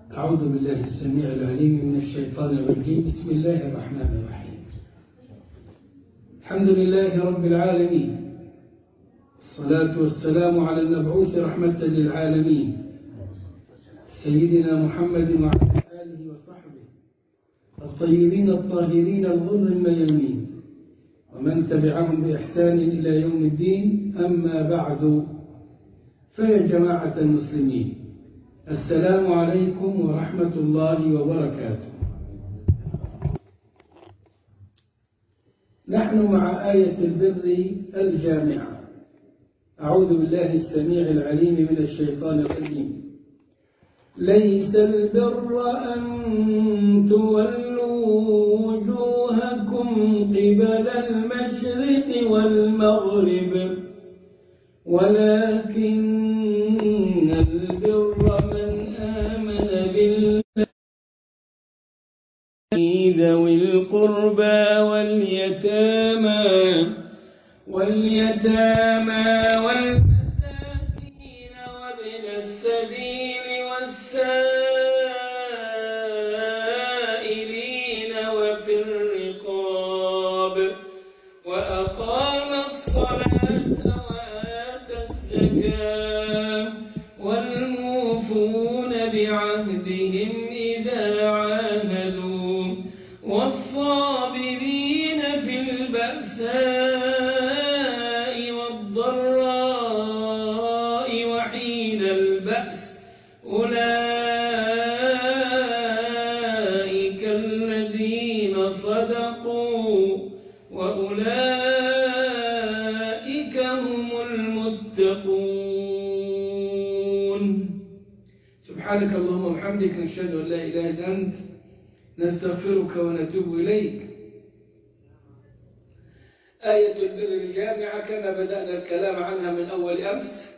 أعوذ بالله السميع العليم من الشيطان الرجيم بسم الله الرحمن الرحيم الحمد لله رب العالمين الصلاة والسلام على المبعوث رحمة للعالمين سيدنا محمد وعلى آله وصحبه الطيبين الطاهرين الغر الميامين ومن تبعهم بإحسان إلى يوم الدين أما بعد فيا جماعة المسلمين السلام عليكم ورحمة الله وبركاته نحن مع آية البر الجامعة أعوذ بالله السميع العليم من الشيطان الرجيم ليس البر أن تولوا وجوهكم قبل المشرق والمغرب ولكن البر من آمن بالله ذوي القربى واليتامى واليتامى والمساكين وابن السبيل والسائلين وفي الرقاب وأقام الصلاة وآتى الزكاة والموفون بعهدهم إذا عاهدوا والصابرين في البأساء والضراء وحين البأس أولئك الذين صدقوا وأولئك هم المتقون سبحانك اللهم وبحمدك نشهد أن لا إله إلا أنت نستغفرك ونتوب إليك آية البر الجامعة كما بدأنا الكلام عنها من أول أمس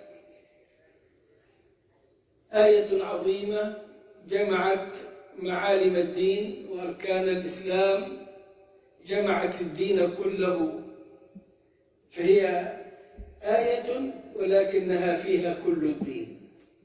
آية عظيمة جمعت معالم الدين وأركان الإسلام جمعت الدين كله فهي آية ولكنها فيها كل الدين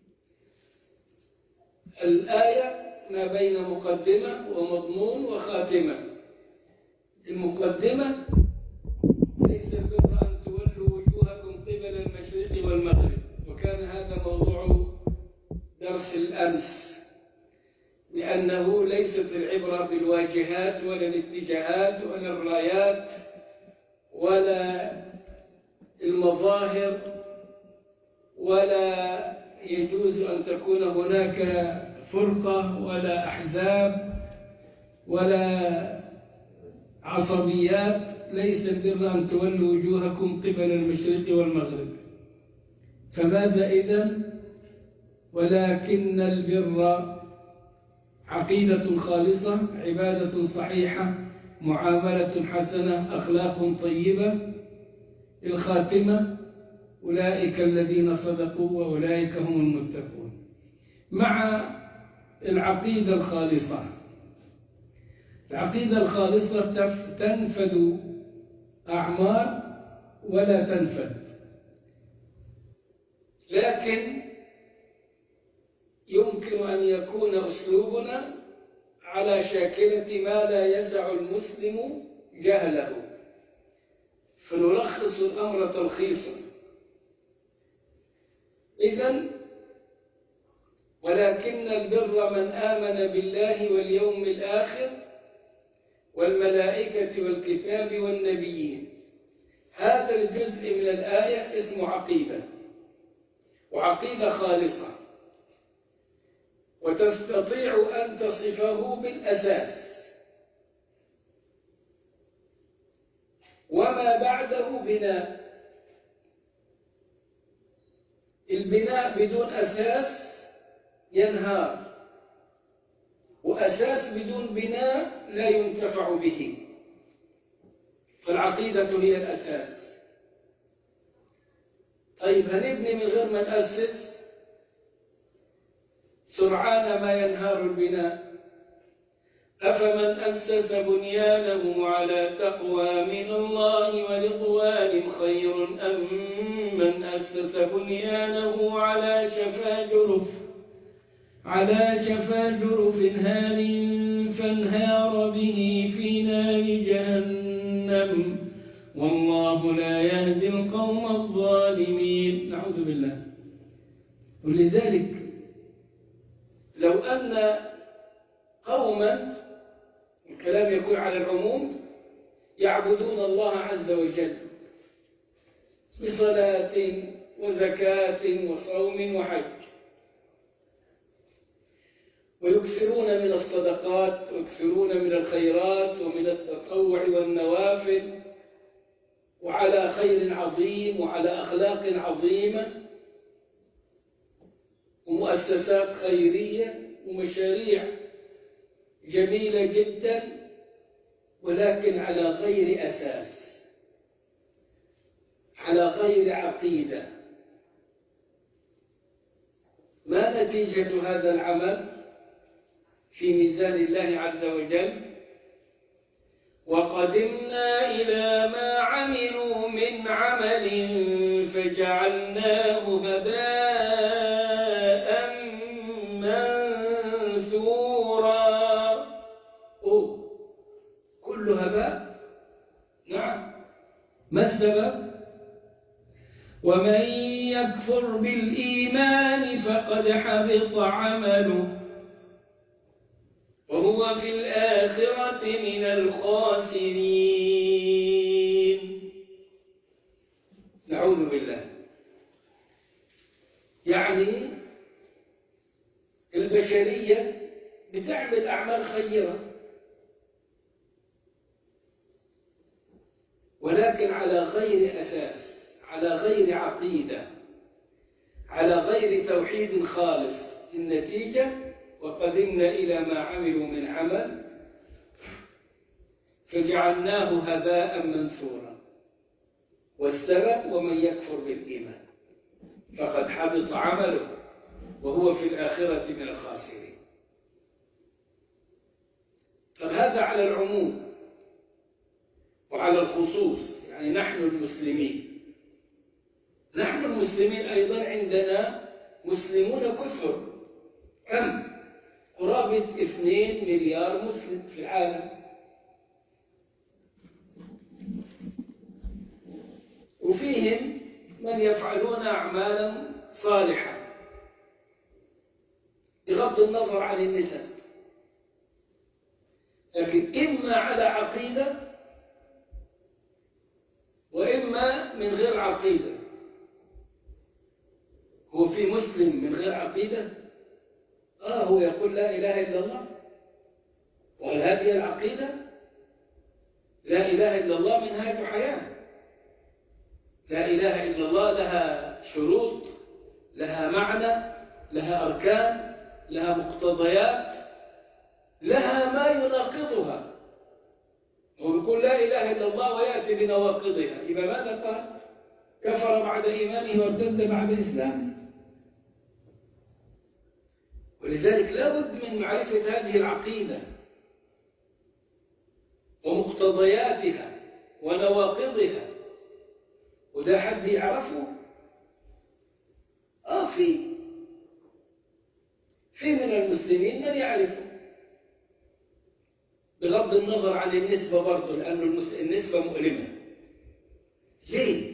الآية ما بين مقدمة ومضمون وخاتمة المقدمة ليس البر أن تولوا وجوهكم قبل المشرق والمغرب وكان هذا موضوع درس الأمس لأنه ليست العبرة بالواجهات ولا الاتجاهات ولا الرايات ولا المظاهر ولا يجوز أن تكون هناك فرقة ولا أحزاب ولا عصبيات ليس البر أن تولوا وجوهكم قبل المشرق والمغرب فماذا إذن ولكن البر عقيدة خالصة عبادة صحيحة معاملة حسنة أخلاق طيبة الخاتمة أولئك الذين صدقوا وأولئك هم المتقون مع العقيدة الخالصة العقيدة الخالصة تنفذ أعمار ولا تنفذ لكن يمكن أن يكون أسلوبنا على شاكلة ما لا يسع المسلم جهله فنلخص الأمر تلخيصا إذن ولكن البر من آمن بالله واليوم الآخر والملائكة والكتاب والنبيين هذا الجزء من الآية اسمه عقيدة وعقيدة خالصة وتستطيع أن تصفه بالأساس وما بعده بناء البناء بدون أساس ينهار وأساس بدون بناء لا ينتفع به فالعقيدة هي الأساس طيب هنبني من غير ما نأسس سرعان ما ينهار البناء أفمن أسس بنيانه على تقوى من الله ورضوان خير أم من أسس بنيانه على شفا جرف على شفا جرف هار فانهار به في نار جهنم والله لا يهدي القوم الظالمين نعوذ بالله ولذلك لو أن قوما الكلام يكون على العموم يعبدون الله عز وجل بصلاة وزكاة وصوم وحج ويكثرون من الصدقات ويكثرون من الخيرات ومن التطوع والنوافل وعلى خير عظيم وعلى أخلاق عظيمة ومؤسسات خيرية ومشاريع جميلة جدا ولكن على غير أساس على غير عقيدة ما نتيجة هذا العمل في ميزان الله عز وجل وقدمنا إلى ما عملوا من عمل فجعلناه هباء منثورا أوه. كل هباء نعم ما السبب ومن يكفر بالإيمان فقد حبط عمله وهو في الآخرة من الخاسرين نعوذ بالله يعني البشرية بتعمل أعمال خيرة ولكن على غير أساس على غير عقيدة على غير توحيد خالص النتيجة وقدمنا إلى ما عملوا من عمل فجعلناه هباء منثورا والسبب ومن يكفر بالإيمان فقد حبط عمله وهو في الآخرة من الخاسرين فهذا على العموم وعلى الخصوص يعني نحن المسلمين نحن المسلمين أيضا عندنا مسلمون كثر كم؟ قرابة اثنين مليار مسلم في العالم وفيهم من يفعلون أعمالا صالحة بغض النظر عن النسب لكن إما على عقيدة وإما من غير عقيدة هو في مسلم من غير عقيدة آه هو يقول لا إله إلا الله وهل هذه العقيدة لا إله إلا الله منهاج حياة لا إله إلا الله لها شروط لها معنى لها أركان لها مقتضيات لها ما يناقضها ويقول لا إله إلا الله ويأتي بنواقضها يبقى ماذا قال كفر بعد إيمانه وارتد بعد إسلامه ولذلك لا بد من معرفة هذه العقيدة ومقتضياتها ونواقضها وده حد يعرفه آه في في من المسلمين من يعرفه بغض النظر عن النسبة برضه لأن النسبة مؤلمة ليه؟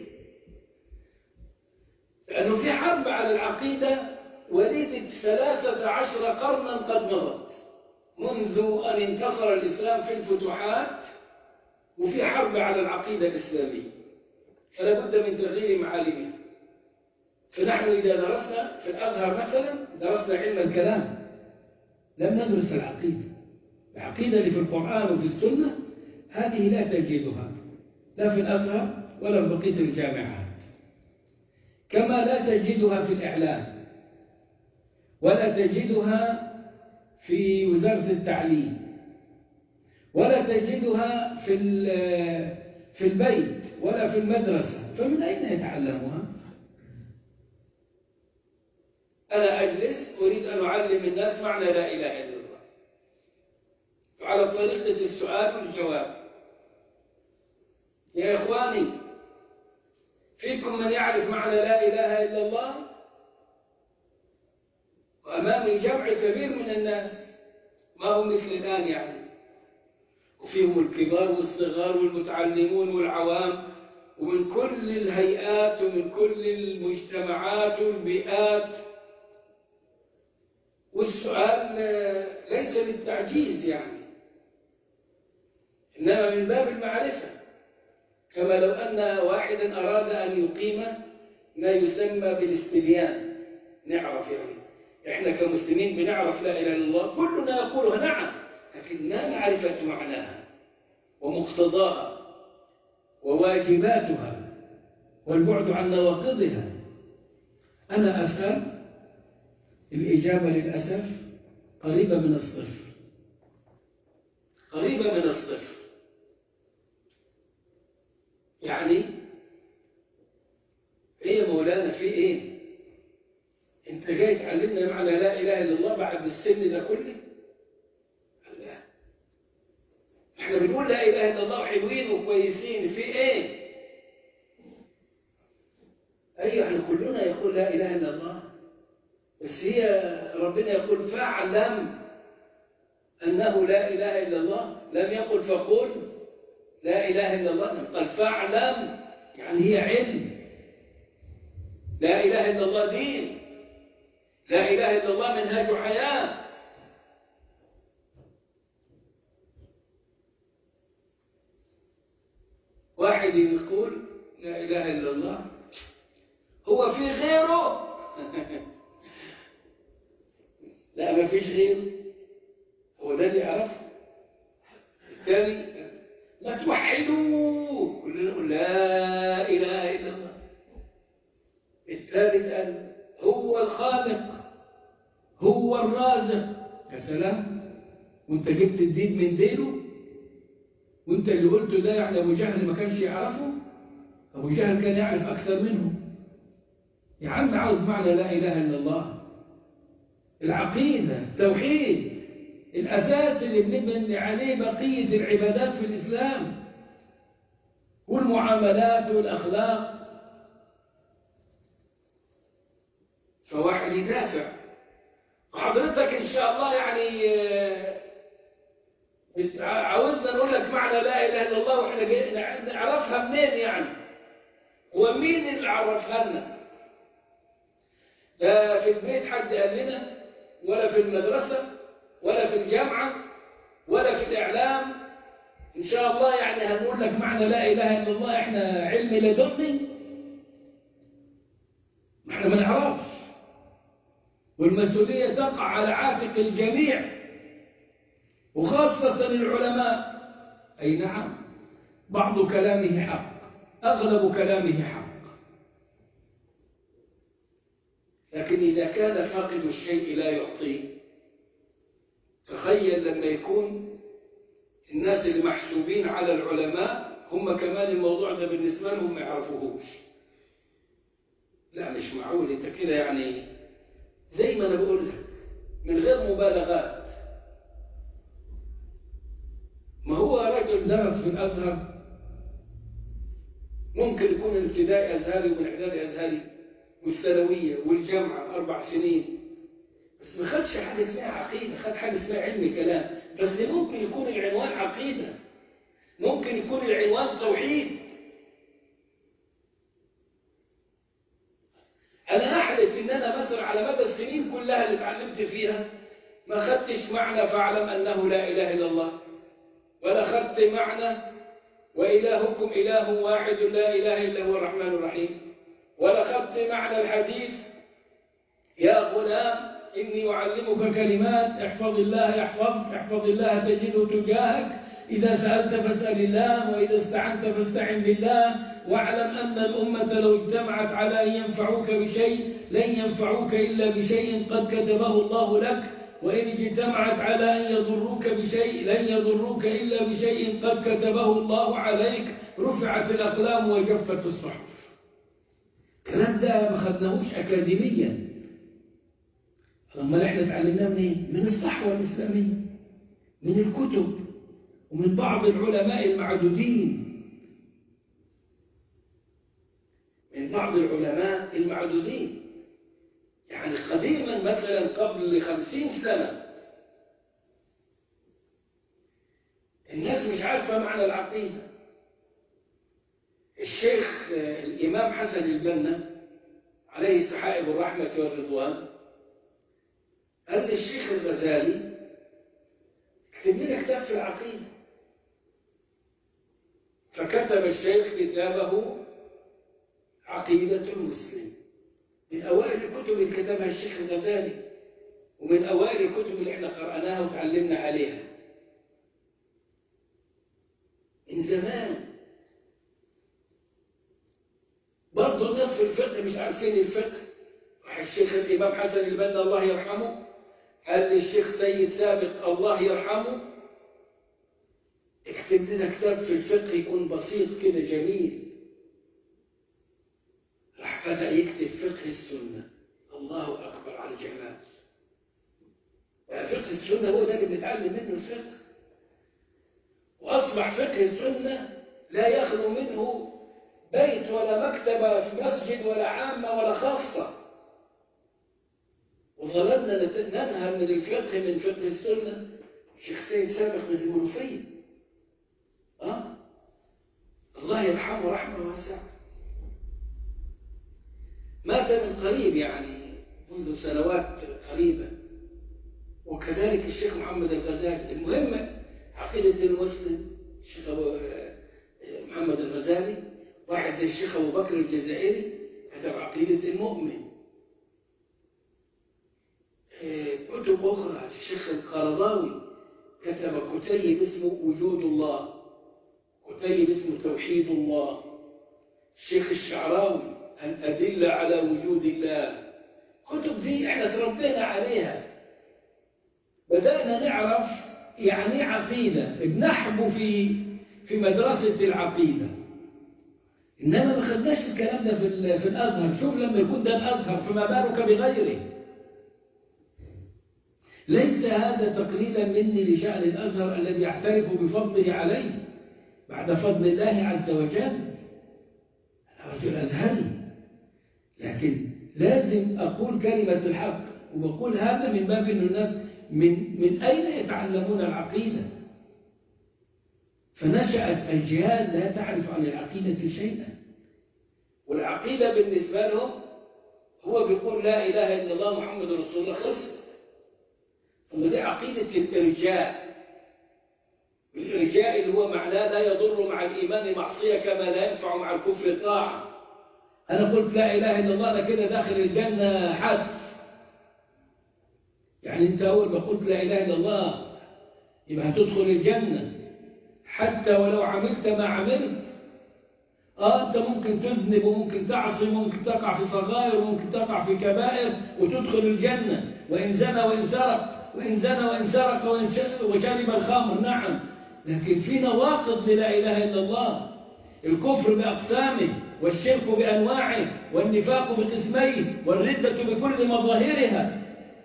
لأنه في حرب على العقيدة وليدة ثلاثة عشر قرنا قد مضت منذ أن انتصر الإسلام في الفتوحات وفي حرب على العقيدة الإسلامية فلا بد من تغيير معالمها فنحن إذا درسنا في الأزهر مثلا درسنا علم الكلام لم ندرس العقيدة العقيدة اللي في القرآن وفي السنة هذه لا تجدها لا في الأزهر ولا في بقية الجامعات كما لا تجدها في الإعلام ولا تجدها في وزارة التعليم ولا تجدها في في البيت ولا في المدرسة فمن أين يتعلمها؟ أنا أجلس أريد أن أعلم الناس معنى لا إله إلا الله وعلى طريقة السؤال والجواب يا إخواني فيكم من يعرف معنى لا إله إلا الله وأمامي جمع كبير من الناس ما هو مثل الآن يعني وفيهم الكبار والصغار والمتعلمون والعوام ومن كل الهيئات ومن كل المجتمعات والبيئات والسؤال ليس للتعجيز يعني إنما من باب المعرفة كما لو أن واحدا أراد أن يقيم ما يسمى بالاستبيان نعرف يعني إحنا كمسلمين بنعرف لا إله إلا الله كلنا يقولها نعم لكن ما معرفة معناها ومقتضاها وواجباتها والبعد عن نواقضها أنا أسأل الإجابة للأسف قريبة من الصفر قريبة من الصفر يعني ايه يا مولانا في ايه انت جاي تعلمنا معنى لا اله الا الله بعد السن ده كله لا احنا بنقول لا اله الا الله حلوين وكويسين في ايه ايوه احنا كلنا يقول لا اله الا الله بس هي ربنا يقول فاعلم انه لا اله الا الله لم يقل فقل لا اله الا الله قال فاعلم يعني هي علم لا إله إلا الله دين لا إله إلا الله منهاج حياة واحد يقول لا إله إلا الله هو في غيره لا ما فيش غيره هو ده اللي يعرفه الثاني لا توحدوا كلنا نقول لا إله إلا الله الثالث قال هو الخالق هو الرازق يا سلام وانت جبت الدين من دينه وانت اللي قلته ده يعني ابو جهل ما كانش يعرفه ابو جهل كان يعرف اكثر منه يا عم عاوز معنى لا اله الا الله العقيده التوحيد الاساس اللي بنبني عليه بقيه العبادات في الاسلام والمعاملات والاخلاق فواحد يدافع وحضرتك ان شاء الله يعني عاوزنا نقول لك معنى لا اله الا الله واحنا نعرفها منين يعني ومين اللي عرفها لنا لا في البيت حد قال لنا ولا في المدرسة ولا في الجامعة ولا في الإعلام إن شاء الله يعني هنقول لك معنى لا إله إلا الله إحنا علم لدني إحنا ما نعرفش والمسؤولية تقع على عاتق الجميع وخاصة العلماء أي نعم بعض كلامه حق أغلب كلامه حق لكن إذا كان فاقد الشيء لا يعطيه تخيل لما يكون الناس المحسوبين على العلماء هم كمان الموضوع ده بالنسبة لهم ما يعرفوهوش لا مش معقول انت كده يعني زي ما انا بقول لك من غير مبالغات ما هو رجل درس في الازهر ممكن يكون الابتدائي ازهري والاعدادي ازهري والثانويه والجامعه اربع سنين بس ما خدش حاجه اسمها عقيده خد حاجه اسمها علم كلام بس ممكن يكون العنوان عقيده ممكن يكون العنوان توحيد انا احلف ان انا مثلا على مدى السنين كلها اللي اتعلمت فيها ما خدتش معنى فاعلم انه لا اله الا الله ولا خدت معنى والهكم اله واحد لا اله الا هو الرحمن الرحيم ولا خدت معنى الحديث يا غلام إني أعلمك كلمات احفظ الله يحفظك احفظ الله تجده تجاهك إذا سألت فاسأل الله وإذا استعنت فاستعن بالله واعلم أن الأمة لو اجتمعت على أن ينفعوك بشيء لن ينفعوك إلا بشيء قد كتبه الله لك وإن اجتمعت على أن يضروك بشيء لن يضروك إلا بشيء قد كتبه الله عليك رفعت الأقلام وجفت الصحف الكلام ده ما خدناهوش أكاديميا امال احنا اتعلمناه منين؟ من الصحوة الإسلامية من الكتب ومن بعض العلماء المعدودين من بعض العلماء المعدودين يعني قديما مثلا قبل خمسين سنة الناس مش عارفة معنى العقيدة الشيخ الإمام حسن البنا عليه سحائب الرحمة والرضوان قال للشيخ الغزالي اكتب لنا كتاب في العقيدة فكتب الشيخ كتابه عقيدة المسلم من أوائل الكتب اللي كتبها الشيخ الغزالي ومن أوائل الكتب اللي احنا قرأناها وتعلمنا عليها من زمان برضه الناس في الفقه مش عارفين الفقه راح الشيخ الإمام حسن البنا الله يرحمه قال للشيخ سيد سابق الله يرحمه اكتب لنا كتاب في الفقه يكون بسيط كده جميل راح بدأ يكتب فقه السنة الله أكبر على الجمال فقه السنة هو ده اللي بنتعلم منه الفقه وأصبح فقه السنة لا يخلو منه بيت ولا مكتبة في مسجد ولا عامة ولا خاصة وظللنا ننهى من الفقه من فقه السنة الشيخ سيد سابق من المنوفية أه؟ الله يرحمه رحمة واسعة مات من قريب يعني منذ سنوات قريبة وكذلك الشيخ محمد الغزالي المهم عقيدة المسلم الشيخ أبو محمد الغزالي واحد زي الشيخ أبو بكر الجزائري كتب عقيدة المؤمن كتب أخرى الشيخ القرضاوي كتب كتيب اسمه وجود الله كتيب اسمه توحيد الله الشيخ الشعراوي الأدلة على وجود الله كتب دي احنا تربينا عليها بدأنا نعرف يعني عقيدة بنحبو في في مدرسة العقيدة إنما ما خدناش الكلام ده في, في الأزهر شوف لما يكون ده الأزهر فما بالك بغيره ليس هذا تقليلا مني لشأن الأزهر الذي يعترف بفضله علي بعد فضل الله عز وجل أنا رجل أزهري لكن لازم أقول كلمة الحق وبقول هذا من باب أن الناس من, من أين يتعلمون العقيدة فنشأت أجيال لا تعرف عن العقيدة شيئا والعقيدة بالنسبة لهم هو بيقول لا إله إلا الله محمد رسول الله خلص ثم دي عقيدة الإرجاء الإرجاء اللي هو معناه لا يضر مع الإيمان معصية كما لا ينفع مع الكفر طاعة أنا قلت لا إله إلا الله أنا كده داخل الجنة حدث يعني أنت أول ما قلت لا إله إلا الله يبقى هتدخل الجنة حتى ولو عملت ما عملت آه أنت ممكن تذنب وممكن تعصي وممكن تقع في صغائر وممكن تقع في كبائر وتدخل الجنة وإن زنى وإن سرق وإن زنى وإن سرق وإن وشرب الخمر نعم لكن في نواقض للا إله إلا الله الكفر بأقسامه والشرك بأنواعه والنفاق بقسميه والردة بكل مظاهرها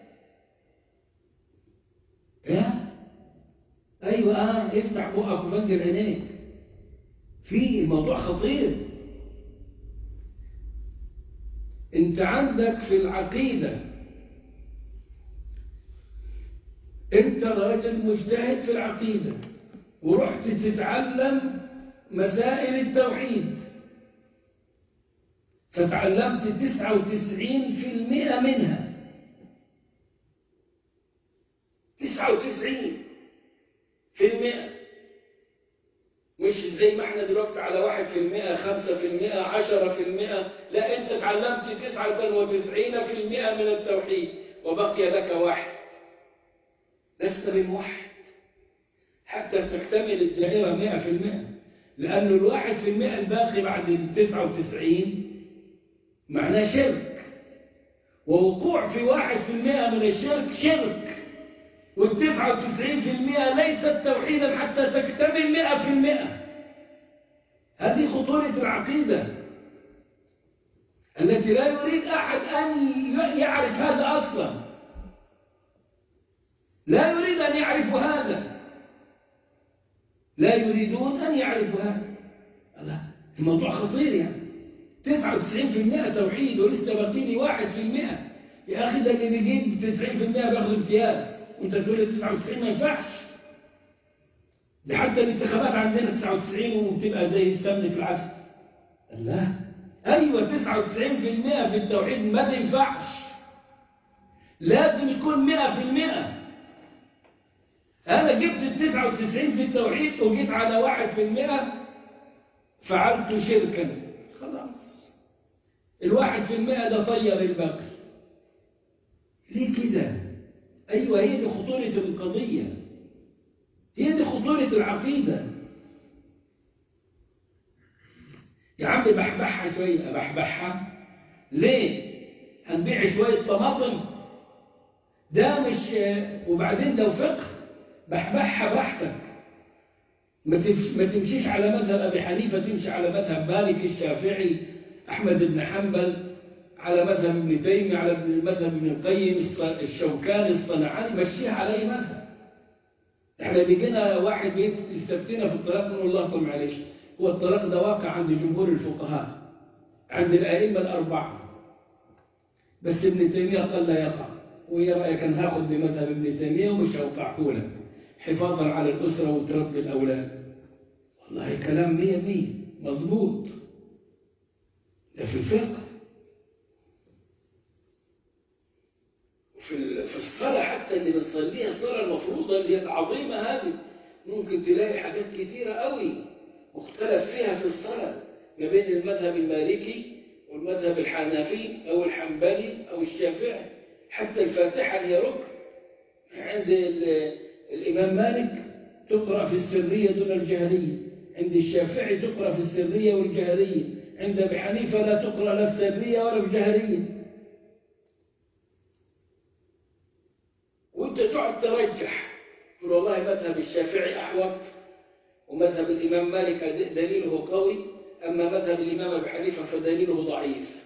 يا أيوة آه افتح بقك وفجر عينيك في الموضوع خطير انت عندك في العقيدة انت راجل مجتهد في العقيدة ورحت تتعلم مسائل التوحيد فتعلمت تسعة وتسعين في المئة منها تسعة وتسعين في المئة مش زي ما احنا دلوقتي على واحد في المئة خمسة في المئة عشرة في المئة لا انت تعلمت تسعة وتسعين في المئة من التوحيد وبقي لك واحد لست بموحد حتى تكتمل الدائرة مئة في المئة لأنه الواحد في المئة الباقي بعد التسعة وتسعين معناه شرك ووقوع في واحد في المئة من الشرك شرك والتسعة وتسعين في المئة ليست توحيدا حتى تكتمل مئة في المئة هذه خطورة العقيدة التي لا يريد أحد أن يعرف هذا أصلا لا يريد أن يعرفوا هذا لا يريدون أن يعرفوا هذا الله الموضوع خطير يعني 99% توحيد ولسه باقي لي 1% يا أخي ده اللي بيجيب 90% بياخد امتياز وأنت تقول لي 99 ما ينفعش ده حتى الانتخابات عندنا 99 وبتبقى زي السمن في العسل لا أيوة 99% في التوحيد ما تنفعش لازم يكون 100% أنا جبت ال 99 في التوحيد وجيت على 1% فعلت شركا خلاص الواحد في المئة ده طير الباقي ليه كده أيوة هي دي خطورة القضية هي دي خطورة العقيدة يا عم بحبحها شوية بحبحها ليه هنبيع شوية طماطم ده مش وبعدين لو فقه بحبحها بحتك ما تمشيش على مذهب أبي حنيفة تمشي على مذهب مالك الشافعي أحمد بن حنبل على مذهب ابن تيمية على مذهب ابن القيم الشوكاني الصنعاني مشيها على أي مذهب احنا بيجينا واحد يستفتينا في الطلاق نقول الله طب معلش هو الطلاق ده واقع عند جمهور الفقهاء عند الأئمة الأربعة بس ابن تيمية قال لا يقع ويا رأيك أن هاخد بمذهب ابن تيمية ومش هوقعه لك حفاظا على الأسرة وتربي الأولاد والله كلام مية مية مظبوط ده في الفقه في في الصلاة حتى اللي بنصليها الصلاة المفروضة اللي هي العظيمة هذه ممكن تلاقي حاجات كتيرة قوي مختلف فيها في الصلاة ما بين المذهب المالكي والمذهب الحنفي أو الحنبلي أو الشافعي حتى الفاتحة اللي هي ركن عند الإمام مالك تقرأ في السرية دون الجهرية عند الشافعي تقرأ في السرية والجهرية عند أبي حنيفة لا تقرأ لا في سرية ولا في جهرية وانت تقعد ترجح تقول والله مذهب الشافعي أحوط ومذهب الإمام مالك دليله قوي أما مذهب الإمام أبي حنيفة فدليله ضعيف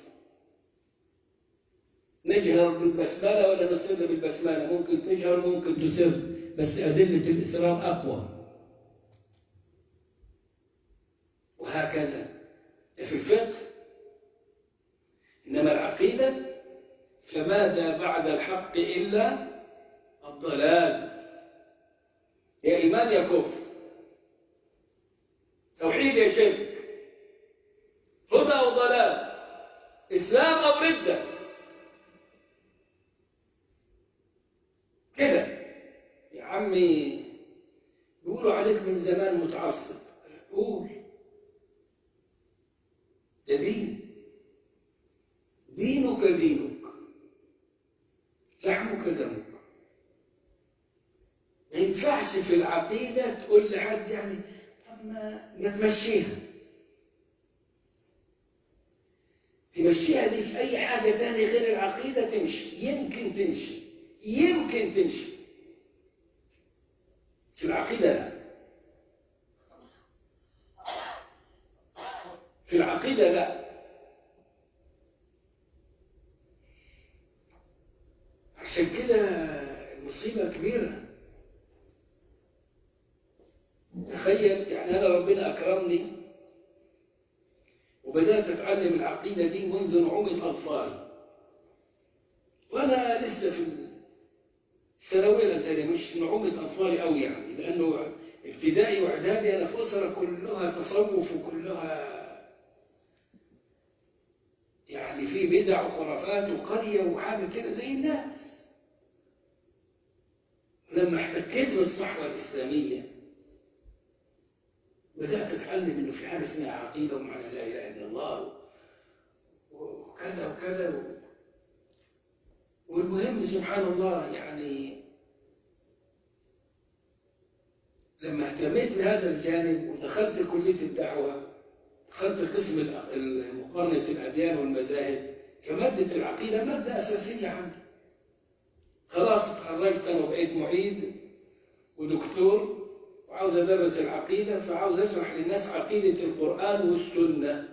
نجهر بالبسملة ولا نسر بالبسملة ممكن تجهر ممكن تسر بس أدلة الإسرار أقوى وهكذا في الفقه إنما العقيدة فماذا بعد الحق إلا الضلال يا إيمان يا كفر توحيد يا شرك هدى أو ضلال إسلام أو ردة كده يا عمي بيقولوا عليك من زمان متعصب قول ده دين دينك دينك لحمك دمك ما ينفعش في العقيدة تقول لحد يعني طب ما تمشيها تمشيها دي في أي حاجة تانية غير العقيدة تمشي يمكن تمشي يمكن تمشي في العقيدة لا في العقيدة لا عشان كده المصيبة كبيرة تخيل يعني أنا ربنا أكرمني وبدأت أتعلم العقيدة دي منذ نعومة أطفالي وأنا لسه في الثانوية الأزهرية مش نعومة أطفالي قوي يعني لأنه ابتدائي وإعدادي أنا في أسرة كلها تصوف وكلها يعني في بدع وخرافات وقرية وحاجة كده زي الناس لما احتكيت بالصحوة الإسلامية بدأت أتعلم إنه في حاجة اسمها عقيدة ومعنى لا إله إلا الله وكذا وكذا والمهم سبحان الله يعني لما اهتميت بهذا الجانب ودخلت كلية الدعوة دخلت قسم مقارنة الأديان والمذاهب كمادة العقيدة مادة أساسية عندي خلاص اتخرجت أنا وبقيت معيد ودكتور وعاوز أدرس العقيدة فعاوز أشرح للناس عقيدة القرآن والسنة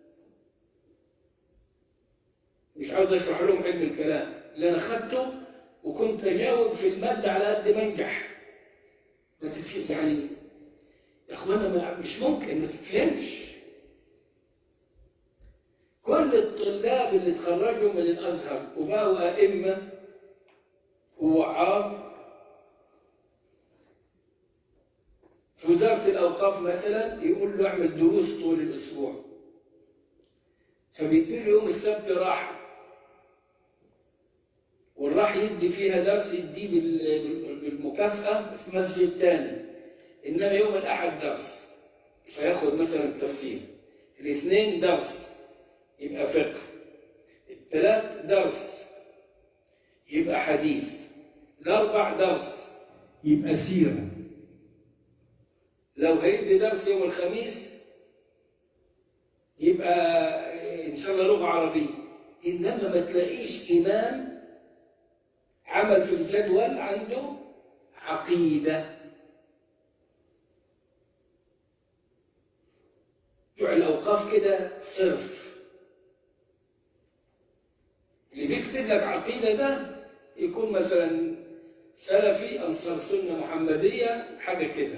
مش عاوز أشرح لهم علم الكلام اللي أنا خدته وكنت أجاوب في المادة على قد ما أنجح ما تتفهم يعني يا أخوانا مش ممكن ما تتفهمش كل الطلاب اللي اتخرجوا من الازهر وبقوا ائمه ووعاظ في وزاره الاوقاف مثلا يقول له اعمل دروس طول الاسبوع فبيديله يوم السبت راحه والراح يدي فيها درس يديه بال- بالمكافأة في مسجد تاني إنما يوم الأحد درس فياخد مثلا تفسير الاثنين درس يبقى فقه الثلاث درس يبقى حديث الأربع درس يبقى سيرة لو هيدي درس يوم الخميس يبقى إن شاء الله لغة عربية إنما ما تلاقيش إمام عمل في الجدول عنده عقيدة بتوع الأوقاف كده صرف اللي بيكتب لك عقيدة ده يكون مثلا سلفي أنصار سنة محمدية حاجة كده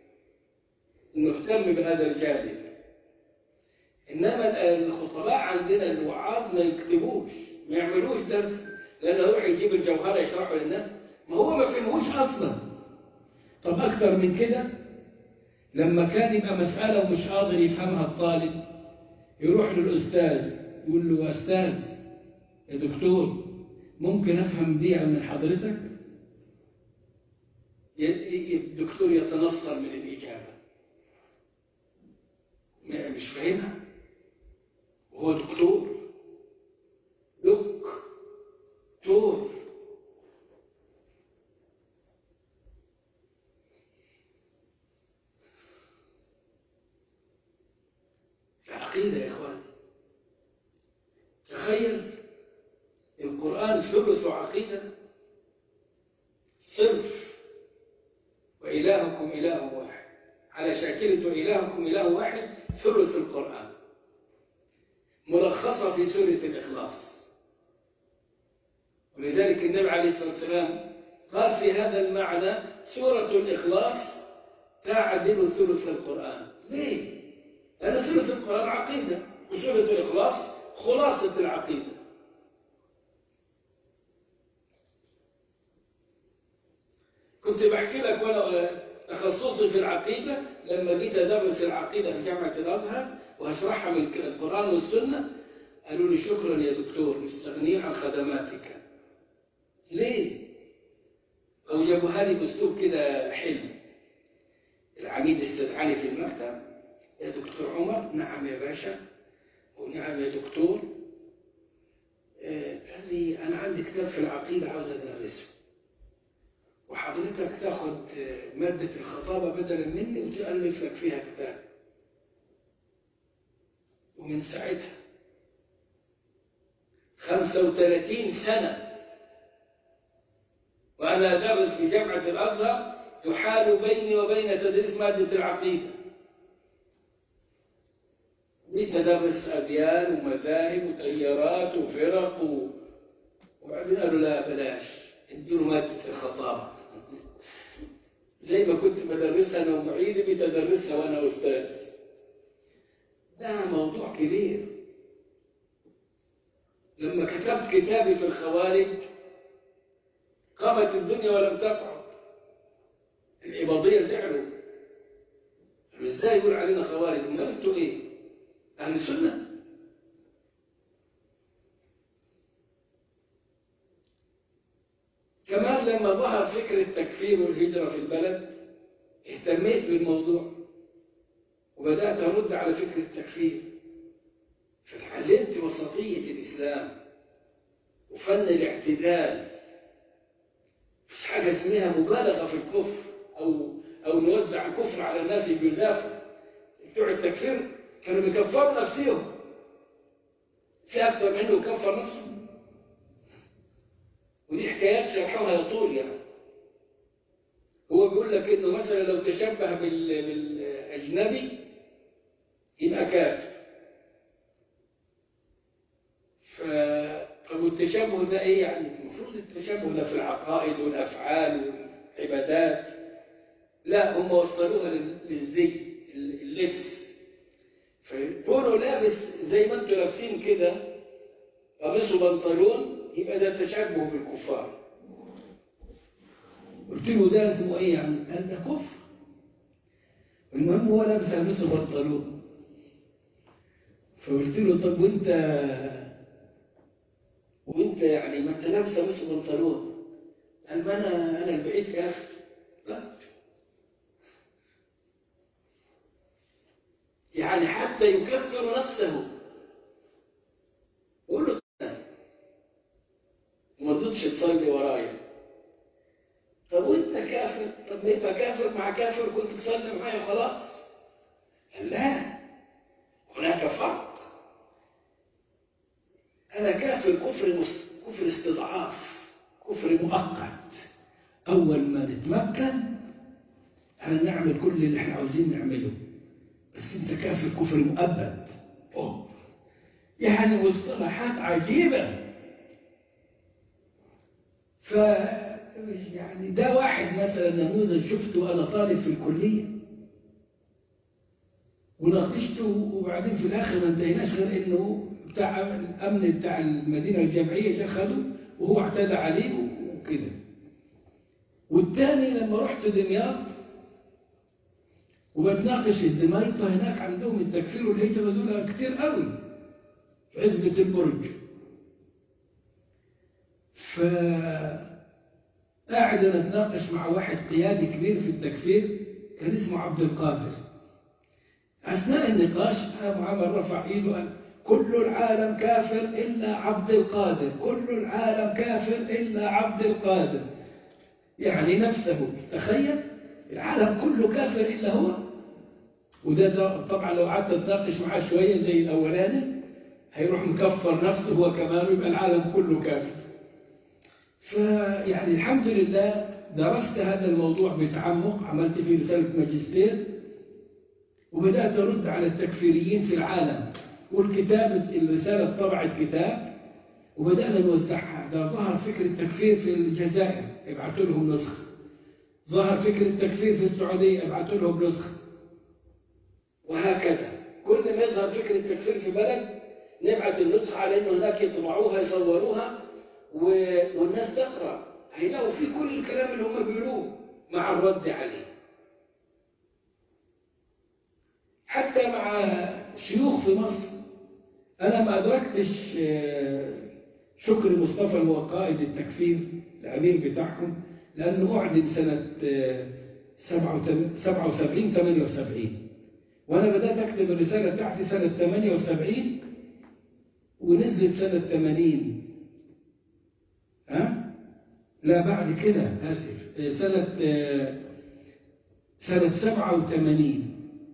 مهتم بهذا الجانب إنما الخطباء عندنا الوعاظ ما يكتبوش ما يعملوش درس لأنه يروح يجيب الجوهرة يشرحه للناس ما هو ما فهموش أصلا طب أكتر من كده لما كان يبقى مسألة ومش قادر يفهمها الطالب يروح للأستاذ يقول له يا أستاذ يا دكتور ممكن أفهم دي من حضرتك الدكتور يتنصر من الإجابة مش فاهمها وهو دكتور دكتور عقيدة يا إخوان تخيل القرآن ثلث عقيدة صرف وإلهكم إله واحد على شاكلة وإلهكم إله واحد ثلث القرآن ملخصة في سورة الإخلاص ولذلك النبي عليه الصلاة والسلام قال في هذا المعنى سورة الإخلاص تعدل ثلث القرآن ليه؟ لأن ثلث القرآن عقيدة وسورة الإخلاص خلاصة العقيدة كنت بحكي لك وانا تخصصي في العقيدة لما جيت أدرس العقيدة في جامعة الأزهر وأشرحها من القرآن والسنة قالوا لي شكرا يا دكتور مستغنين عن خدماتك ليه؟ أو جابوها لي بأسلوب كده حلو العميد استدعاني في المكتب يا دكتور عمر نعم يا باشا ونعم يا دكتور قال لي أنا عندي كتاب في العقيدة عاوز أدرسه وحضرتك تاخد مادة الخطابة بدلا مني وتألف لك فيها كتاب ومن ساعتها خمسة وثلاثين سنة وأنا أدرس في جامعة الأزهر يحال بيني وبين تدريس مادة العقيدة بتدرس أديان ومذاهب وتيارات وفرق و... وبعدين قالوا لا بلاش ادوا مادة الخطابة زي ما كنت بدرسها أنا ومعيدي بتدرسها وأنا أستاذ ده موضوع كبير لما كتبت كتابي في الخوارج قامت الدنيا ولم تقعد العباضية زعلوا قالوا ازاي يقول علينا خوارج امال انتوا ايه اهل السنه كمان لما ظهر فكر التكفير والهجرة في البلد اهتميت بالموضوع وبدأت أرد على فكر التكفير فتعلمت وسطية الإسلام وفن الاعتدال مش حاجة اسمها مبالغة في الكفر أو أو نوزع الكفر على الناس بجزافة بتوع التكفير كانوا بيكفروا نفسهم في أكثر منه يكفر نفسه ودي حكايات شرحها يطول يعني هو بيقول لك انه مثلا لو تشبه بالاجنبي يبقى كافر ف طب والتشبه ده ايه يعني المفروض التشبه ده في العقائد والافعال والعبادات لا هم وصلوها للزي اللبس فكونه لابس زي ما انتوا لابسين كده قميص وبنطلون يبقى ده تشبه بالكفار قلت له ده اسمه ايه يعني؟ قال ده كفر المهم هو لابس قميص وبنطلون فقلت له طب وانت وانت يعني ما انت لابس قميص وبنطلون قال ما انا انا البعيد كافر لا يعني حتى يكفر نفسه قول له ما رضيتش تصلي ورايا طب وانت كافر طب ما يبقى كافر مع كافر كنت تصلي معايا خلاص قال لا هناك فرق انا كافر كفر مس... كفر استضعاف كفر مؤقت اول ما نتمكن هنعمل كل اللي احنا عاوزين نعمله بس انت كافر كفر مؤبد أوه. يعني مصطلحات عجيبة ف يعني ده واحد مثلا نموذج شفته أنا طالب في الكلية وناقشته وبعدين في الآخر ما انتهيناش غير إنه بتاع الأمن بتاع المدينة الجامعية جه خده وهو اعتدى عليه وكده والتاني لما رحت دمياط وبتناقش الدمايطة هناك عندهم التكفير والهجرة دول كتير قوي في عزبة البرج ف قاعد انا اتناقش مع واحد قيادي كبير في التكفير كان اسمه عبد القادر اثناء النقاش ابو عمر رفع ايده قال كل العالم كافر الا عبد القادر كل العالم كافر الا عبد القادر يعني نفسه تخيل العالم كله كافر الا هو وده طبعا لو قعدت اتناقش معاه شويه زي الاولاني هيروح مكفر نفسه هو كمان ويبقى العالم كله كافر فيعني الحمد لله درست هذا الموضوع بتعمق عملت فيه رسالة ماجستير وبدأت أرد على التكفيريين في العالم والكتابة الرسالة طبعت كتاب وبدأنا نوزعها ده ظهر فكر التكفير في الجزائر ابعتوا لهم نسخة ظهر فكر التكفير في السعودية ابعتوا لهم نسخة وهكذا كل ما يظهر فكر التكفير في بلد نبعت النسخة على انه هناك يطبعوها يصوروها و... والناس تقرأ هيلاقوا في كل الكلام اللي هم بيقولوه مع الرد عليه حتى مع شيوخ في مصر أنا ما أدركتش شكر مصطفى اللي هو قائد التكفير الأمير بتاعهم لأنه أعلن سنة 77 78 وأنا بدأت أكتب الرسالة بتاعتي سنة 78 ونزلت سنة 80 ها؟ لا بعد كده آسف سنة سنة 87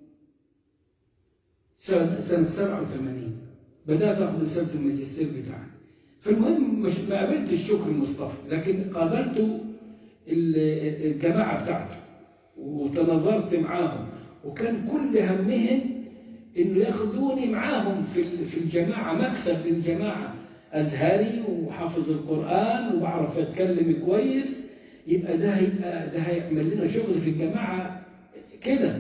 سنة 87 بدأت أخذ رسالة الماجستير بتاعي فالمهم مش ما قابلتش شكر مصطفى لكن قابلت الجماعة بتاعته وتناظرت معاهم وكان كل همهم انه ياخدوني معاهم في في الجماعة مكسب للجماعة أزهري وحافظ القرآن وبعرف أتكلم كويس يبقى ده هيبقى ده هيعمل لنا شغل في الجماعة كده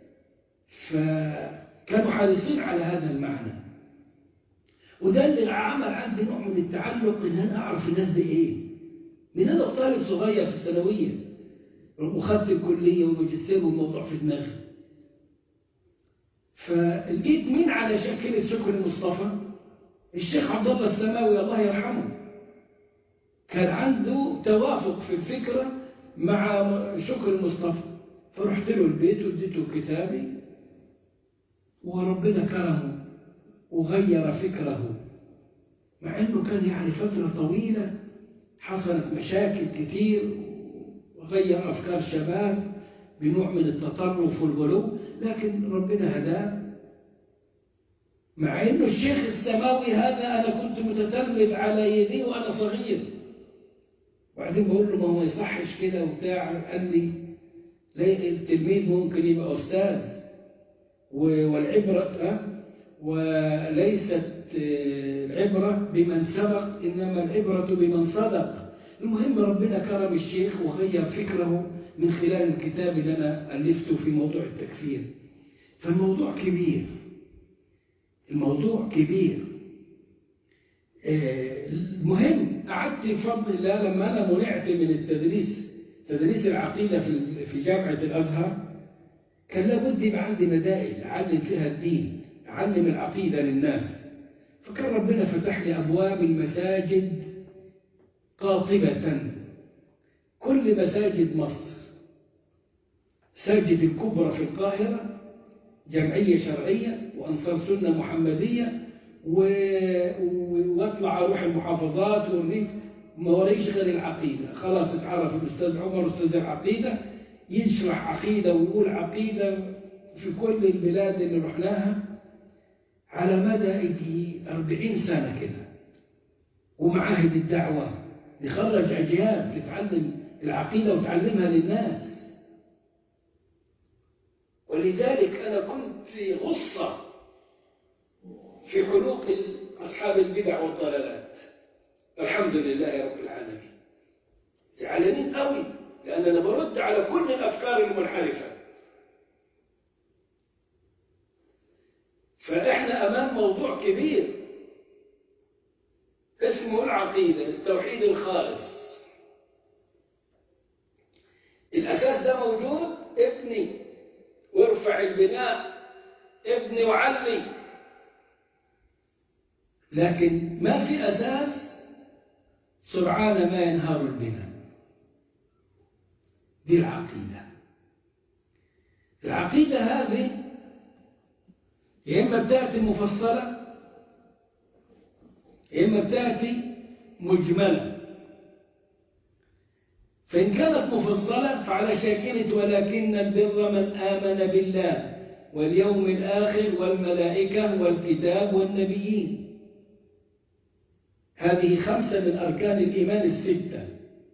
فكانوا حريصين على هذا المعنى وده اللي عمل عندي نوع من التعلق ان انا اعرف الناس دي ايه من انا طالب صغير في الثانويه وخدت الكليه والماجستير والموضوع في دماغي فلقيت مين على شكل شكر مصطفى الشيخ عبد الله السماوي الله يرحمه كان عنده توافق في الفكرة مع شكر مصطفى فرحت له البيت واديته كتابي وربنا كرمه وغير فكره مع انه كان يعني فترة طويلة حصلت مشاكل كتير وغير افكار شباب بنوع من التطرف والغلو لكن ربنا هداه مع انه الشيخ السماوي هذا انا كنت متتلمذ على يديه وانا صغير وبعدين بقول له ما هو يصحش كده وبتاع قال لي لا التلميذ ممكن يبقى استاذ والعبره وليست العبره بمن سبق انما العبره بمن صدق المهم ربنا كرم الشيخ وغير فكره من خلال الكتاب اللي انا الفته في موضوع التكفير فالموضوع كبير الموضوع كبير المهم قعدت بفضل الله لما أنا منعت من التدريس تدريس العقيدة في جامعة الأزهر كان لابد يبقى عندي مدائن أعلم فيها الدين أعلم العقيدة للناس فكان ربنا فتح لي أبواب المساجد قاطبة كل مساجد مصر مساجد الكبرى في القاهرة جمعية شرعية وأنصار سنة محمدية و... واطلع اروح المحافظات والريف ما وريش غير العقيدة خلاص اتعرف الأستاذ عمر أستاذ العقيدة يشرح عقيدة ويقول عقيدة في كل البلاد اللي رحناها على مدى يجي 40 سنة كده ومعاهد الدعوة نخرج أجيال تتعلم العقيدة وتعلمها للناس ولذلك أنا كنت في غصة في حلوق أصحاب البدع والضلالات الحمد لله رب العالمين زعلانين قوي لأن أنا برد على كل الأفكار المنحرفة فإحنا أمام موضوع كبير اسمه العقيدة التوحيد الخالص الأساس ده موجود ابني وارفع البناء ابني وعلي لكن ما في أساس سرعان ما ينهار البناء دي العقيدة العقيدة هذه يا إما بتأتي مفصلة يا إما بتأتي مجملة فإن كانت مفصلة فعلى شاكلة ولكن البر من آمن بالله واليوم الآخر والملائكة والكتاب والنبيين هذه خمسة من أركان الإيمان الستة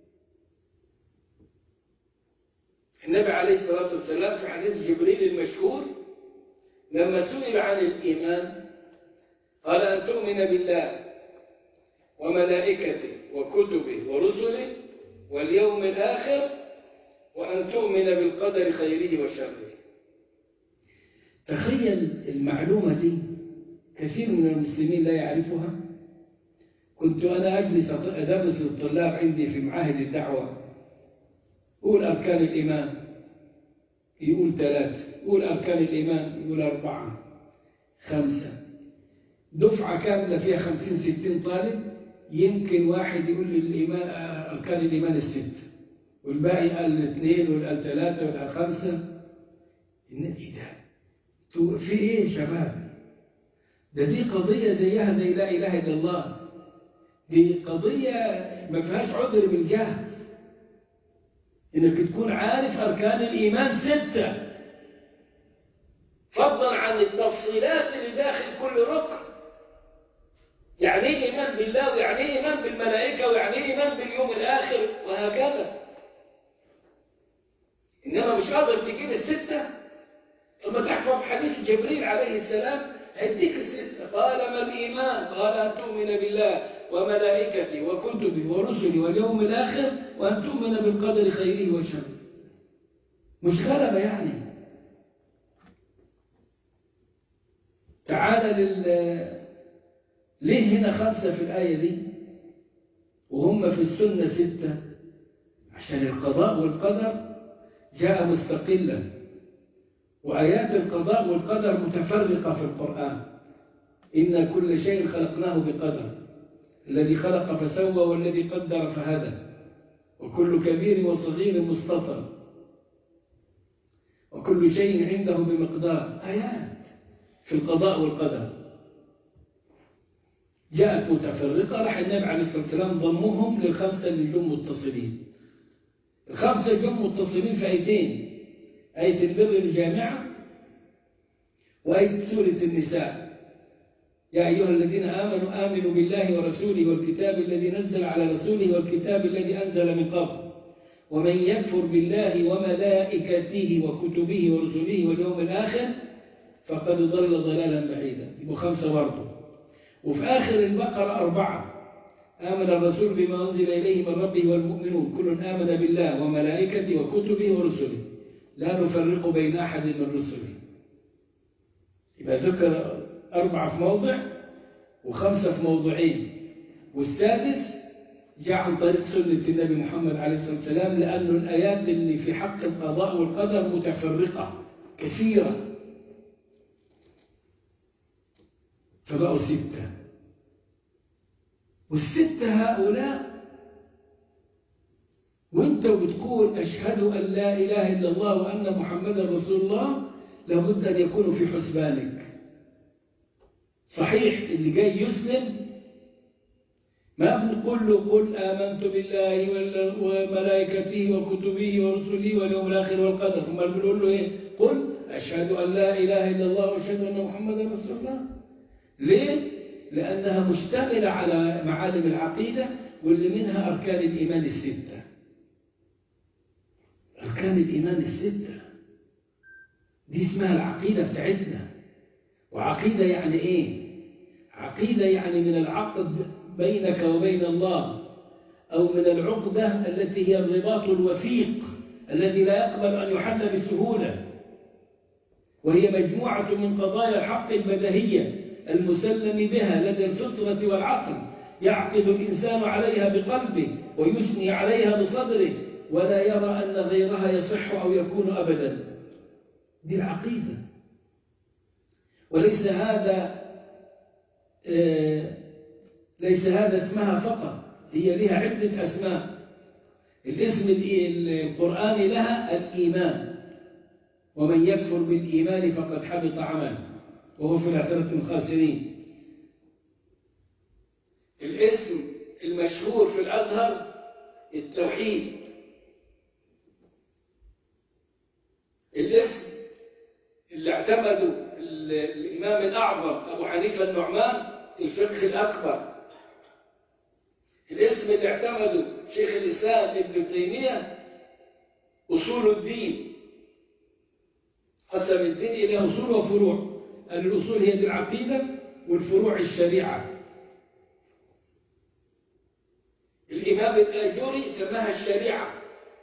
النبي عليه الصلاة والسلام في حديث جبريل المشهور لما سئل عن الإيمان قال أن تؤمن بالله وملائكته وكتبه ورسله واليوم الآخر وأن تؤمن بالقدر خيره وشره تخيل المعلومة دي كثير من المسلمين لا يعرفها كنت أنا أجلس أدرس للطلاب عندي في معاهد الدعوة قول أركان الإيمان يقول ثلاثة يقول أركان الإيمان يقول أربعة خمسة دفعة كاملة فيها خمسين ستين طالب يمكن واحد يقول الإيمان أركان الإيمان الست والباقي قال الاثنين والقال ثلاثة والقال خمسة إيه ده؟ في إيه يا شباب؟ ده دي قضية زيها زي لا إله إلا الله دي قضية ما فيهاش عذر بالجهل إنك تكون عارف أركان الإيمان ستة فضلا عن التفصيلات اللي داخل كل ركن يعني ايه إيمان بالله ويعني ايه إيمان بالملائكة ويعني ايه إيمان باليوم الآخر وهكذا إنما مش قادر تجيب الستة ثم تحفظ حديث جبريل عليه السلام هيديك الستة قال ما الإيمان قال أن تؤمن بالله وملائكته وكتبه ورسله واليوم الآخر وأن تؤمن بالقدر خيره وشره مش غلبة يعني تعال لل ليه هنا خمسة في الآية دي وهم في السنة ستة عشان القضاء والقدر جاء مستقلا وآيات القضاء والقدر متفرقة في القرآن إن كل شيء خلقناه بقدر الذي خلق فسوى والذي قدر فهدى وكل كبير وصغير مستطر وكل شيء عنده بمقدار آيات في القضاء والقدر جاءت متفرقة راح النبي عليه الصلاة والسلام ضمهم للخمسة اللي جم متصلين الخمسة جم متصلين في آيتين آية البر الجامعة وآية سورة النساء يا أيها الذين آمنوا آمنوا بالله ورسوله والكتاب الذي نزل على رسوله والكتاب الذي أنزل من قبل ومن يكفر بالله وملائكته وكتبه ورسله واليوم الآخر فقد ضل ضلالا بعيدا يبقوا خمسة برضه وفي آخر البقرة أربعة آمن الرسول بما أنزل إليه من ربه والمؤمنون كل آمن بالله وملائكته وكتبه ورسله لا نفرق بين أحد من رسله يبقى ذكر أربعة في موضع وخمسة في موضوعين والسادس جاء عن طريق سنة النبي محمد عليه الصلاة والسلام لأن الآيات اللي في حق القضاء والقدر متفرقة كثيرة فبقوا ستة والستة هؤلاء وانت بتقول أشهد أن لا إله إلا الله وأن محمدا رسول الله لابد أن يكونوا في حسبانك صحيح اللي جاي يسلم ما بنقول له قل آمنت بالله وملائكته وكتبه ورسله واليوم الآخر والقدر ما بنقول له إيه قل أشهد أن لا إله إلا الله وأشهد أن محمدا رسول الله ليه؟ لأنها مشتملة على معالم العقيدة واللي منها أركان الإيمان الستة أركان الإيمان الستة دي اسمها العقيدة بتاعتنا وعقيدة يعني إيه؟ عقيدة يعني من العقد بينك وبين الله أو من العقدة التي هي الرباط الوثيق الذي لا يقبل أن يحل بسهولة وهي مجموعة من قضايا الحق البدهية المسلم بها لدى الفطرة والعقل يعقد الإنسان عليها بقلبه ويثني عليها بصدره ولا يرى أن غيرها يصح أو يكون أبدا دي العقيدة وليس هذا آه ليس هذا اسمها فقط هي لها عدة أسماء الاسم القرآني لها الإيمان ومن يكفر بالإيمان فقد حبط عمله وهو في العشرة الخاسرين الاسم المشهور في الأزهر التوحيد الاسم اللي اعتمده الإمام الأعظم أبو حنيفة النعمان الفقه الأكبر الاسم اللي اعتمده شيخ الإسلام ابن تيمية أصول الدين قسم الدين إلى أصول وفروع أن الأصول هي دي العقيدة والفروع الشريعة الإمام الآجوري سماها الشريعة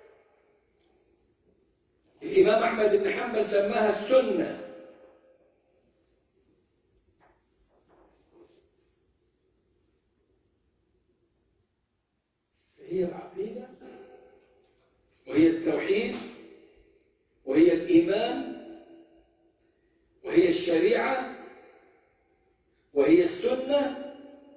الإمام أحمد بن حنبل سماها السنة هي العقيدة وهي التوحيد وهي الإيمان وهي الشريعة وهي السنة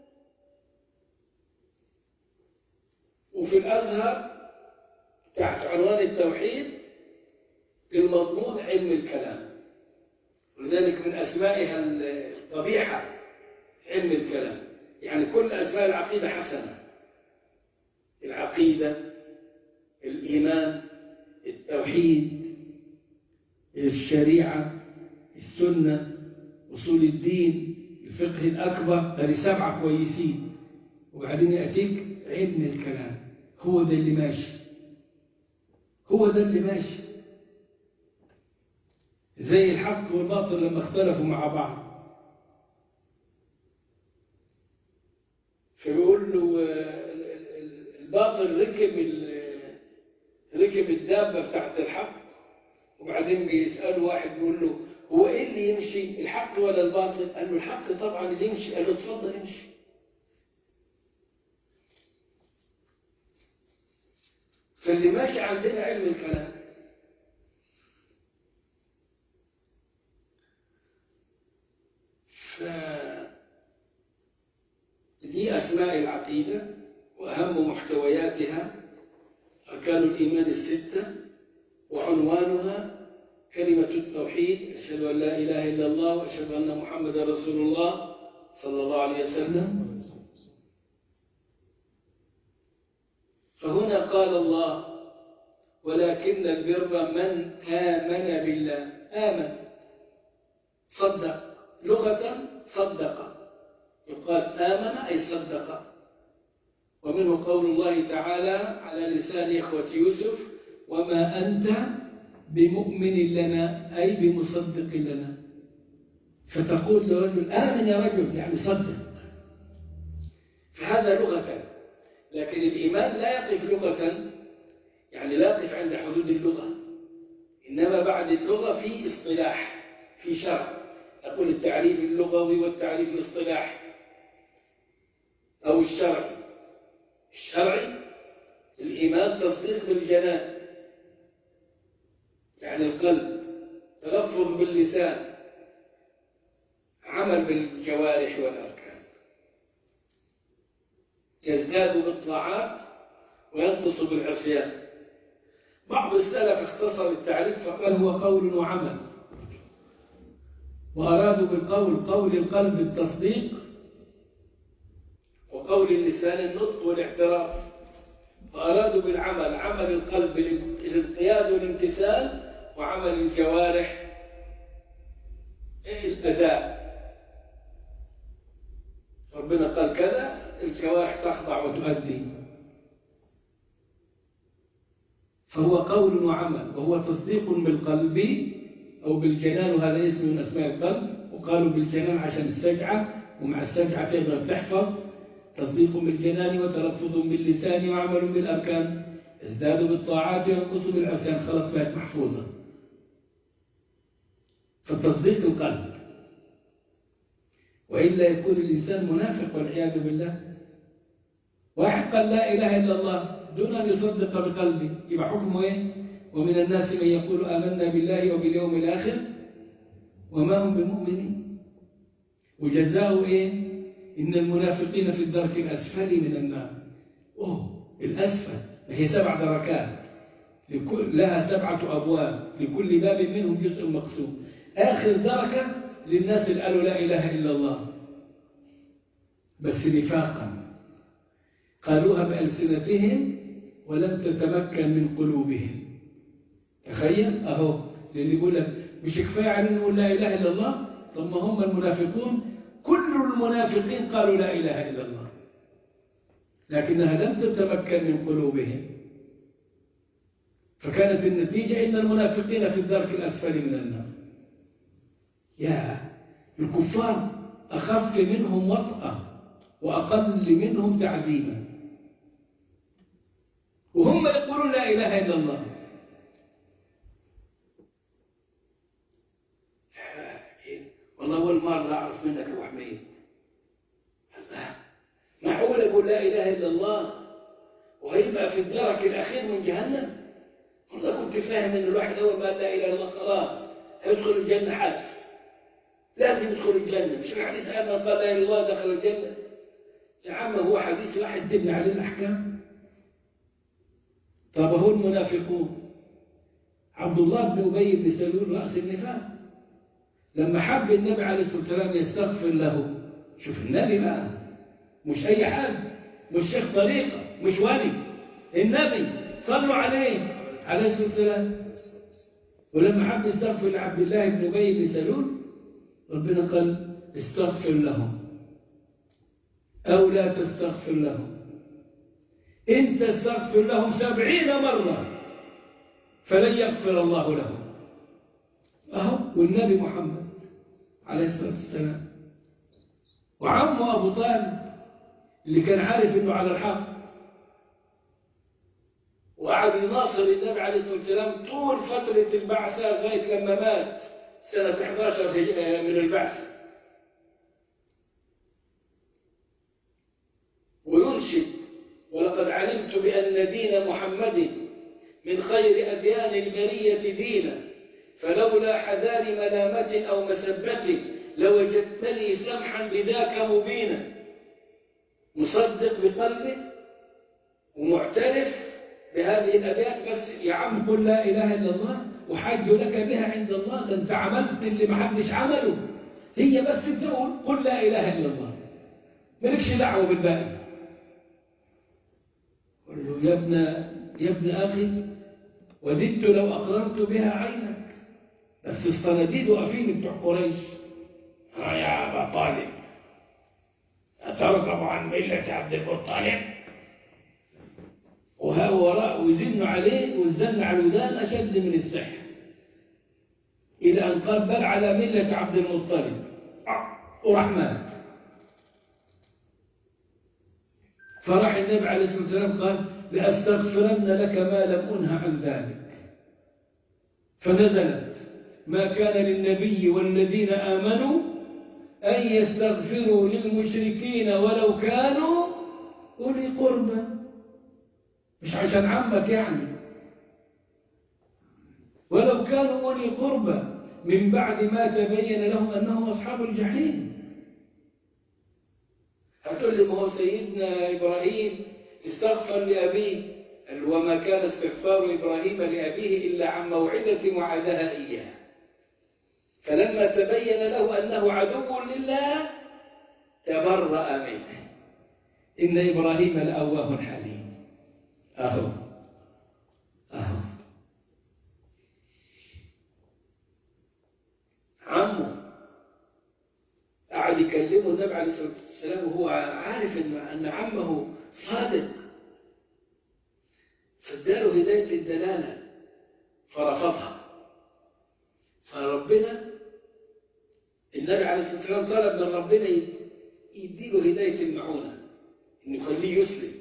وفي الأزهر تحت عنوان التوحيد المضمون علم الكلام ولذلك من أسمائها الطبيعة علم الكلام يعني كل أسماء العقيدة حسنة العقيدة الإيمان التوحيد الشريعة السنة أصول الدين الفقه الأكبر هذه سبعة كويسين وبعدين يأتيك علم الكلام هو ده اللي ماشي هو ده اللي ماشي زي الحق والباطل لما اختلفوا مع بعض فبيقول له الباطل ركب ركب الدابة بتاعت الحق وبعدين بيسأله واحد بيقول له هو ايه اللي يمشي الحق ولا الباطل قال له الحق طبعا اللي يمشي قال له اتفضل امشي فاللي ماشي عندنا علم الكلام ف دي أسماء العقيدة وأهم محتوياتها أركان الإيمان الستة وعنوانها كلمة التوحيد أشهد أن لا إله إلا الله وأشهد أن محمدا رسول الله صلى الله عليه وسلم فهنا قال الله ولكن البر من آمن بالله آمن صدق لغة صدق يقال آمن أي صدق ومنه قول الله تعالى على لسان إخوة يوسف وما أنت بمؤمن لنا أي بمصدق لنا فتقول لرجل آمن يا رجل يعني صدق فهذا لغة لكن الإيمان لا يقف لغة يعني لا يقف عند حدود اللغة إنما بعد اللغة في اصطلاح في شرع أقول التعريف اللغوي والتعريف الاصطلاحي أو الشرعي الشرعي الإيمان تصديق بالجنان يعني القلب تلفظ باللسان عمل بالجوارح والأركان يزداد بالطاعات وينقص بالعصيان بعض السلف اختصر التعريف فقال هو قول وعمل وأرادوا بالقول قول القلب التصديق وقول اللسان النطق والاعتراف وأرادوا بالعمل عمل القلب الانقياد والامتثال وعمل الجوارح الأداء ربنا قال كذا الجوارح تخضع وتؤدي فهو قول وعمل وهو تصديق بالقلب أو بالجنان وهذا اسم من أسماء القلب وقالوا بالجنان عشان السجعة ومع السجعة تقدر تحفظ تصديق بالجنان وتلفظ باللسان وعمل بالأركان ازداد بالطاعات وينقص بالعصيان خلاص بقت محفوظة فالتصديق القلب وإلا يكون الإنسان منافق والعياذ بالله واحد قال لا إله إلا الله دون أن يصدق بقلبه يبقى حكمه إيه ومن الناس من يقول آمنا بالله وباليوم الآخر وما هم بمؤمنين وجزاؤه إيه إن المنافقين في الدرك الأسفل من النار أوه الأسفل هي سبع دركات لكل لها سبعة أبواب لكل باب منهم جزء مقسوم آخر دركة للناس اللي قالوا لا إله إلا الله بس نفاقا قالوها بألسنتهم ولم تتمكن من قلوبهم تخيل أهو اللي يقول لك مش كفاية علينا نقول لا إله إلا الله طب ما هم المنافقون كل المنافقين قالوا لا إله إلا الله لكنها لم تتمكن من قلوبهم فكانت النتيجة إن المنافقين في الدرك الأسفل من النار يا الكفار أخف منهم وطأة وأقل منهم تعذيبا وهم يقولون لا إله إلا الله والله أول مرة أعرف منك أبو حميد معقول أقول لا إله إلا الله وهيبقى في الدرك الأخير من جهنم والله كنت فاهم إن الواحد أول ما قال لا إله إلا الله خلاص هيدخل الجنة حادث لازم يدخل الجنة مش الحديث قال من قال لا إله إلا الله دخل الجنة يا عم هو حديث واحد تبني عليه الأحكام طب هو المنافقون عبد الله بن أبي بن سلول رأس النفاق لما حب النبي عليه الصلاة والسلام يستغفر له شوف النبي بقى مش أي حد مش شيخ طريقة مش ولي النبي صلوا عليه عليه الصلاة والسلام ولما حب يستغفر لعبد الله بن أبي بن سلول ربنا قال استغفر لهم أو لا تستغفر لهم إن تستغفر لهم سبعين مرة فلن يغفر الله لهم أهو والنبي محمد عليه الصلاة والسلام وعمه أبو طالب اللي كان عارف إنه على الحق وقعد يناصر النبي عليه الصلاة والسلام طول فترة البعثة لغاية لما مات سنة 11 من البعث وينشد ولقد علمت بأن دين محمد من خير أديان البرية دينا فلولا حذار ملامة أو مسبة لوجدتني سمحا بذاك مبينا مصدق بقلبه ومعترف بهذه الأبيات بس يا عم قل لا إله إلا الله وحاج لك بها عند الله ده أنت عملت اللي ما حدش عمله هي بس تقول قل لا إله إلا الله مالكش دعوة بالباقي قل له يا ابن يا ابن أخي وددت لو أقررت بها عينك بس الصناديد واقفين بتوع قريش ها يا أبا طالب أترغب عن ملة عبد المطلب وها وراء وزن عليه والزن على الودان أشد من السحر إلى أن قال بل على ملة عبد المطلب وراح مات فراح النبي عليه الصلاة والسلام قال لأستغفرن لك ما لم أنه عن ذلك فنزلت ما كان للنبي والذين آمنوا أن يستغفروا للمشركين ولو كانوا أولي قربى مش عشان عمك يعني ولو كانوا أولي قربى من بعد ما تبين لهم أنهم أصحاب الجحيم هتقول لي ما هو سيدنا إبراهيم استغفر لأبيه قال وما كان استغفار إبراهيم لأبيه إلا عن موعدة وعدها إياه فلما تبين له أنه عدو لله تبرأ منه إن إبراهيم لأواه حليم أهو أهو عمه قعد يكلمه النبي عليه الصلاة والسلام وهو عارف أن عمه صادق فاداله هداية الدلالة فرفضها فربنا النبي عليه الصلاة والسلام طلب من ربنا يديله هداية المعونة إنه يخليه يسلم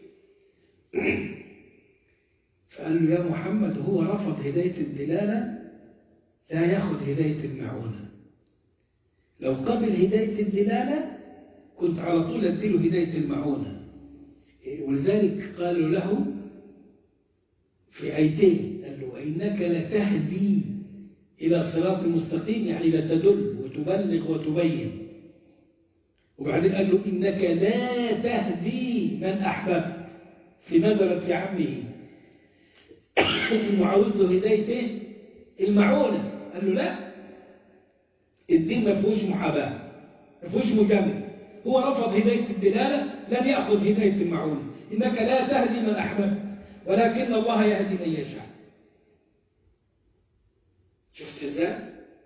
فقال له يا محمد هو رفض هداية الدلالة لا ياخذ هداية المعونة لو قبل هداية الدلالة كنت على طول أديله هداية المعونة ولذلك قالوا له في آيتين قال له إنك لتهدي إلى صراط مستقيم يعني لتدل وتبلغ وتبين وبعدين قال له إنك لا تهدي من أحببت في نظرة عمه إنه عاوز له هداية المعونة قال له لا الدين ما فيهوش محاباة ما فيهوش مجاملة هو رفض هداية الدلالة لم يأخذ هداية المعونة إنك لا تهدي من أحببت ولكن الله يهدي من يشاء شفت ازاي؟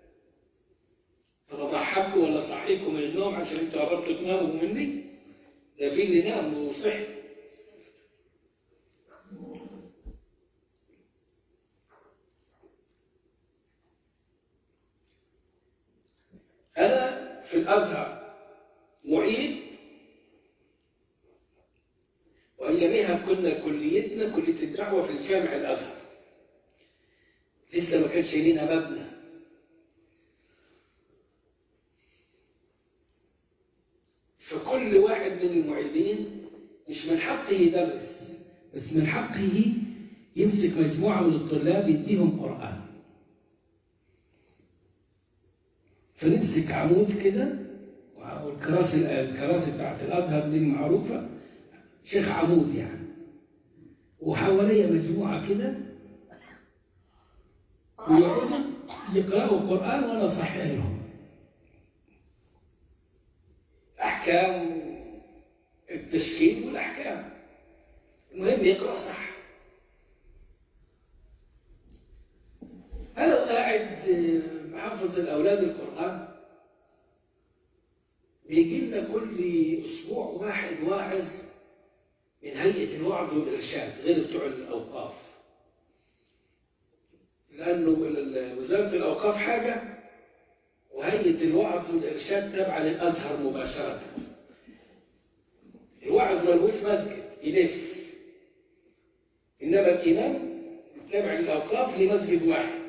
طب اضحكوا ولا صحيكم من النوم عشان انتوا قربتوا تناموا مني؟ ده في اللي نام وصحي أنا في الأزهر معيد وأيامها كنا كليتنا كلية الدعوة في الجامع الأزهر لسه ما كانش لينا مبنى فكل واحد من المعيدين مش من حقه يدرس بس من حقه يمسك مجموعة من الطلاب يديهم قرآن فنمسك عمود كده والكراسي الكراسي بتاعت الازهر دي معروفه شيخ عمود يعني وحواليا مجموعه كده ويقعدوا يقرأوا القرآن وأنا صحيح لهم أحكام التشكيل والأحكام المهم يقرأ صح أنا قاعد محفظ الأولاد القرآن بيجي لنا كل أسبوع واحد واعظ من هيئة الوعظ والإرشاد غير بتوع الأوقاف لأنه وزارة الأوقاف حاجة وهيئة الوعظ والإرشاد تابعة للأزهر مباشرة الوعظ ملوش مسجد يلف إنما الإمام تابع للأوقاف لمسجد واحد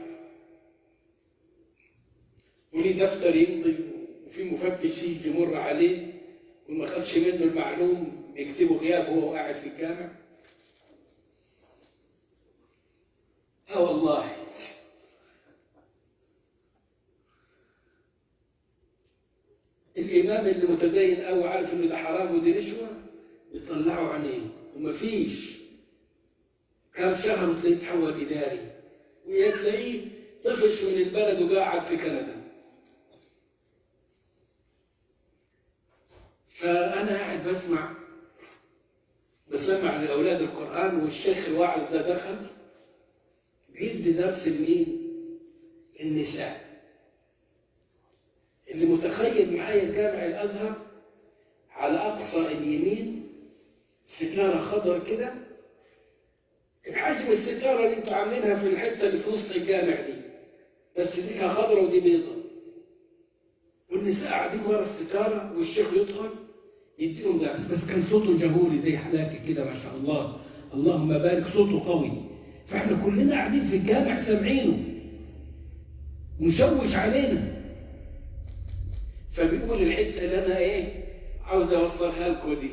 وليه دفتر يمضي وفي مفتش يجي يمر عليه وما خدش منه المعلوم يكتبه غياب وهو قاعد في الجامع اه والله الإمام اللي متدين قوي عارف إن ده حرام ودي رشوة يطلعوا عينيه ومفيش كام شهر وتلاقيه تحول إداري وتلاقيه طفش من البلد وقاعد في كندا فأنا قاعد بسمع بسمع لأولاد القرآن والشيخ الواعظ ده دخل بيدي درس لمين؟ النساء اللي متخيل معايا جامع الأزهر على أقصى اليمين ستارة خضر كده بحجم الستارة اللي انتوا عاملينها في الحتة اللي في نص الجامع دي بس دي خضرة ودي بيضة والنساء قاعدين ورا الستارة والشيخ يدخل يديهم درس بس كان صوته جهوري زي حالاتي كده ما شاء الله اللهم بارك صوته قوي فاحنا كلنا قاعدين في الجامع سامعينه مشوش علينا فبيقول الحتة اللي أنا إيه عاوز أوصلها لكم دي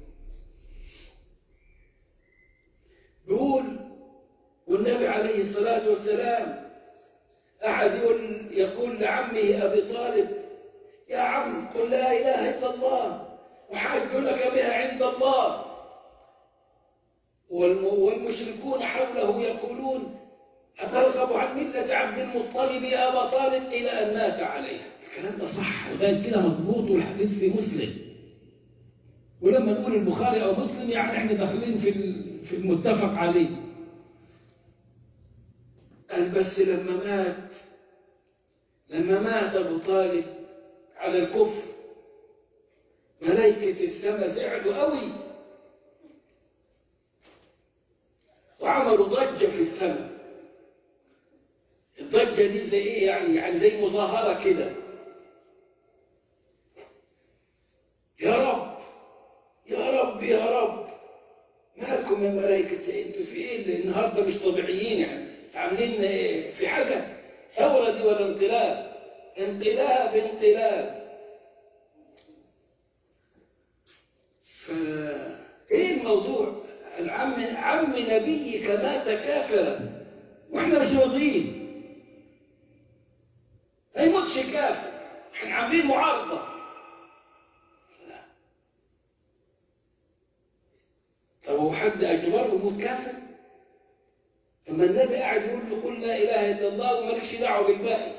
بيقول والنبي عليه الصلاة والسلام أحد يقول يقول لعمه أبي طالب يا عم قل لا إله إلا الله وحاج لك بها عند الله والمشركون حوله يقولون أترغب عن ملة عبد المطلب يا أبا طالب إلى أن مات عليها الكلام ده صح وده كده مضبوط والحديث في مسلم ولما نقول البخاري أو مسلم يعني احنا داخلين في في المتفق عليه قال بس لما مات لما مات أبو طالب على الكفر ملائكة السماء زعلوا قوي وعملوا ضجة في السماء الضجة دي زي ايه يعني يعني زي مظاهرة كده يا رب يا رب يا رب مالكم يا ملائكة انتوا في ايه النهارده مش طبيعيين يعني عاملين ايه في حاجة ثورة دي ولا انقلاب انقلاب انقلاب فايه الموضوع العم عم نبيك مات كافرا واحنا مش راضيين ما يموتش كافر احنا عاملين معارضه لا طب هو حد اجبره يموت كافر لما النبي قاعد يقول له قل لا اله الا الله ومالكش دعوه بالباقي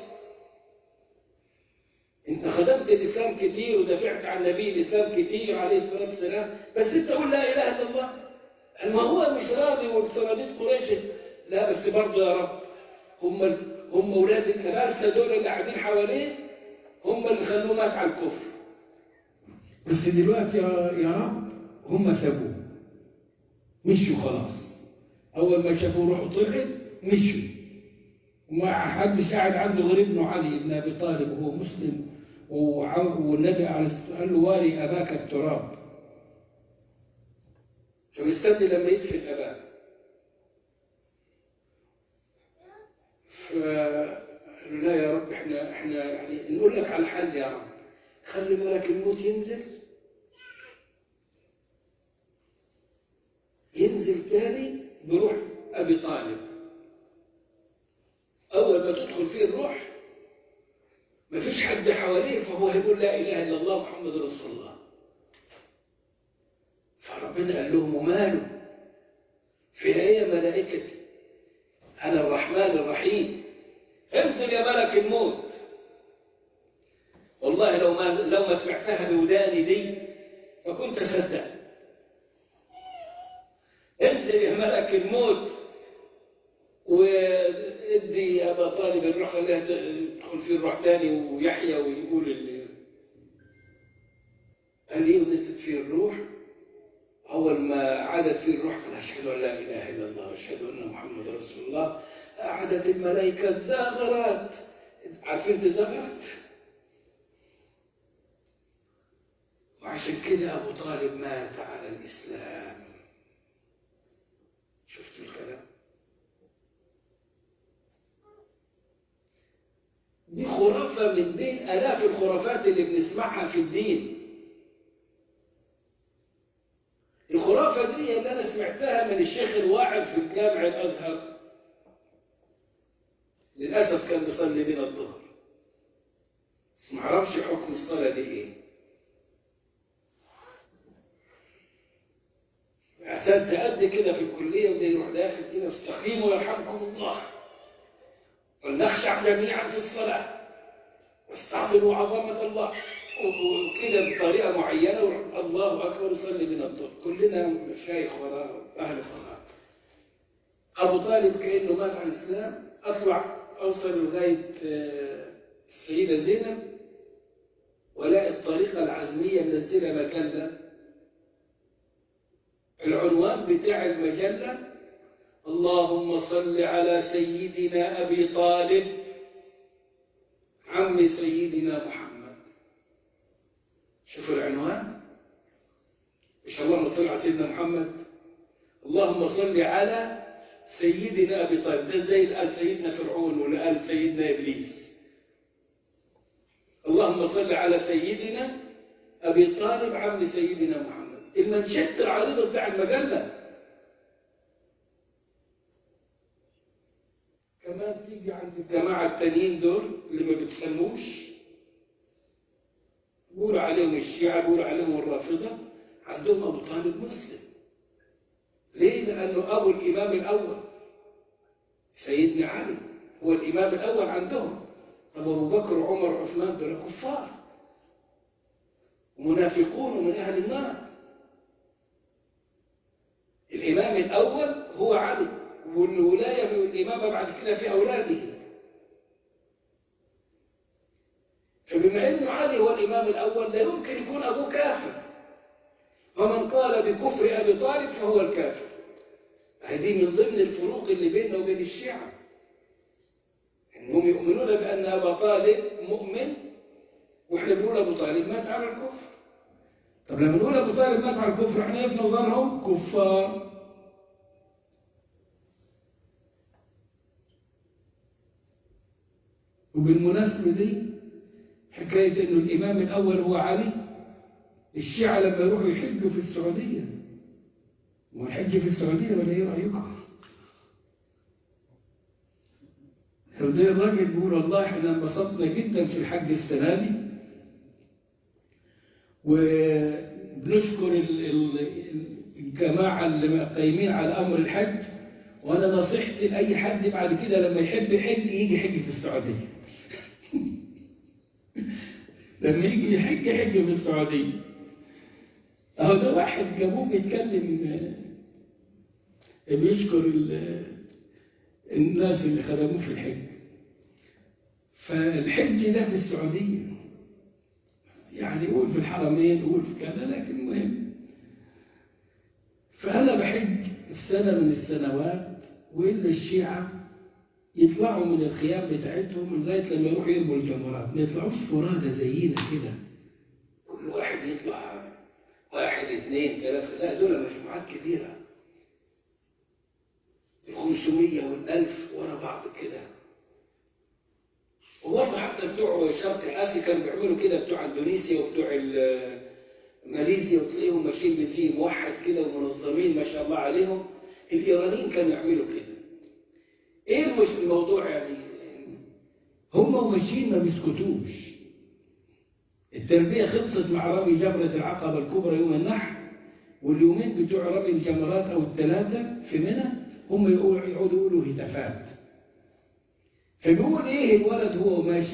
انت خدمت الاسلام كتير ودافعت عن نبي الاسلام كتير عليه الصلاه والسلام بس انت قول لا اله الا الله ما هو مش راضي وبصناديق قريش لا بس برضه يا رب هم هم اولاد الكبارسه دول اللي قاعدين حواليه هم اللي خلوه مات على الكفر بس دلوقتي يا رب هم سابوه مشوا خلاص اول ما شافوه روحه طلعت مشوا وما حدش قاعد عنده غير ابنه علي بن ابي طالب وهو مسلم والنبي قال له واري اباك التراب فمستني لما يدفن اباه فقالوا لا يا رب احنا احنا يعني نقول لك على حل يا رب خلي ملك الموت ينزل ينزل تاني بروح ابي طالب اول ما تدخل فيه الروح ما فيش حد حواليه فهو هيقول لا اله الا الله محمد رسول الله فربنا قال لهم وماله في ايه ملائكتي انا الرحمن الرحيم انزل يا ملك الموت والله لو ما لو ما سمعتها بوداني دي فكنت اصدق انزل يا ملك الموت وادي يا ابا طالب الروح خليها تدخل في الروح تاني ويحيى ويقول اللي قال لي ونزلت فيه الروح أول ما عادت فيه الروح قال أشهد أن لا إله إلا الله وأشهد أن محمد رسول الله قعدت الملائكة زاغرات عارفين تزاغرات وعشان كده أبو طالب مات على الإسلام شفتوا الكلام دي خرافة من بين آلاف الخرافات اللي بنسمعها في الدين الخرافة دي اللي أنا سمعتها من الشيخ الواعظ في الجامع الأزهر للأسف كان بيصلي بنا الظهر بس ما اعرفش حكم الصلاة دي إيه عشان تأدي كده في الكلية وده يروح داخل كده استقيموا يرحمكم الله ولنخشع جميعا في الصلاة واستعظموا عظمة الله وكده بطريقة معينة الله أكبر صلي بنا الظهر كلنا مشايخ وراء أهل الصلاة أبو طالب كأنه مات على الإسلام أطلع أوصل لغاية السيدة زينب ولاقي الطريقة العزمية منزلة مجلة العنوان بتاع المجلة اللهم صل على سيدنا أبي طالب عم سيدنا محمد شوفوا العنوان مش اللهم صل على سيدنا محمد اللهم صل على سيدنا أبي طالب ده زي اللي قال سيدنا فرعون واللي قال سيدنا إبليس اللهم صل على سيدنا أبي طالب عم سيدنا محمد المنشد العريضة بتاع المجلة كمان تيجي عند الجماعة التانيين دول اللي ما بتسموش بيقولوا عليهم الشيعة بيقولوا عليهم الرافضة عندهم أبو طالب مسلم ليه؟ لأنه أبو الإمام الأول سيدنا علي هو الإمام الأول عندهم طب أبو بكر وعمر وعثمان دول كفار منافقون ومن أهل النار الإمام الأول هو علي والولاية والإمامة بعد كده في أولاده فبما أن علي هو الإمام الأول لا يمكن يكون أبوه كافر ومن قال بكفر أبي طالب فهو الكافر هذه من ضمن الفروق اللي بيننا وبين الشيعة انهم يؤمنون بأن أبا طالب مؤمن وإحنا بنقول أبو طالب مات على الكفر طب لما نقول أبو طالب مات على الكفر إحنا في نظرهم كفار وبالمناسبة دي حكاية إنه الإمام الأول هو علي الشيعة لما يروحوا يحجوا في السعودية والحج في السعودية ولا إيه رأيكم؟ زي الراجل بيقول والله احنا انبسطنا جدا في الحج السنة دي وبنشكر الجماعة اللي قايمين على أمر الحج وأنا نصيحتي لأي حد بعد كده لما يحب يحج يجي يحج في السعودية لما يجي يحج يحج في السعودية أهو ده واحد جابوه بيتكلم بيشكر الناس اللي خدموه في الحج فالحج ده في السعودية يعني يقول في الحرمين يقول في كذا لكن المهم فأنا بحج في سنة من السنوات وإلا الشيعة يطلعوا من الخيام بتاعتهم لغاية لما يروحوا يرموا الجمرات ما يطلعوش فرادة زينا كده كل واحد يطلع واحد اثنين ثلاثة لا دول مجموعات كبيرة الخمسمية والألف ورا بعض كده وبرضه حتى بتوع شرق آسيا كانوا بيعملوا كده بتوع اندونيسيا وبتوع ماليزيا وتلاقيهم ماشيين بفيه موحد كده ومنظمين ما شاء الله عليهم الإيرانيين كانوا يعملوا كده ايه مش الموضوع يعني هم وماشيين ما بيسكتوش التربية خلصت مع رمي جمرة العقبة الكبرى يوم النحر واليومين بتوع رمي الجمرات أو الثلاثة في منى هم يقعدوا يقولوا هتافات فبيقول ايه الولد هو ماشي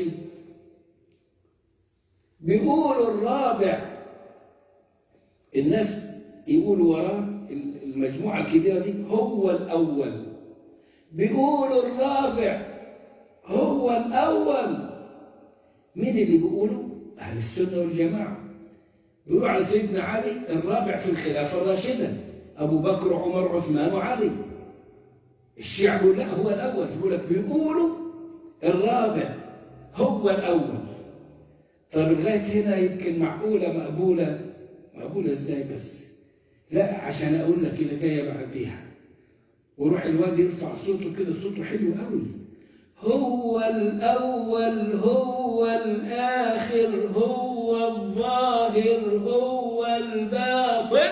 بيقولوا الرابع الناس يقولوا وراه المجموعة الكبيرة دي هو الأول بيقولوا الرابع هو الأول مين اللي بيقولوا أهل السنة والجماعة بيقولوا على سيدنا علي الرابع في الخلافة الراشدة أبو بكر وعمر وعثمان وعلي الشيعة بيقول لا هو الأول بيقول لك بيقولوا الرابع هو الأول طب لغاية هنا يمكن معقولة مقبولة مقبولة ازاي بس لا عشان أقول لك اللي جاية بعديها وروح الواد يرفع صوته كده صوته حلو قوي هو الأول هو الآخر هو الظاهر هو الباطن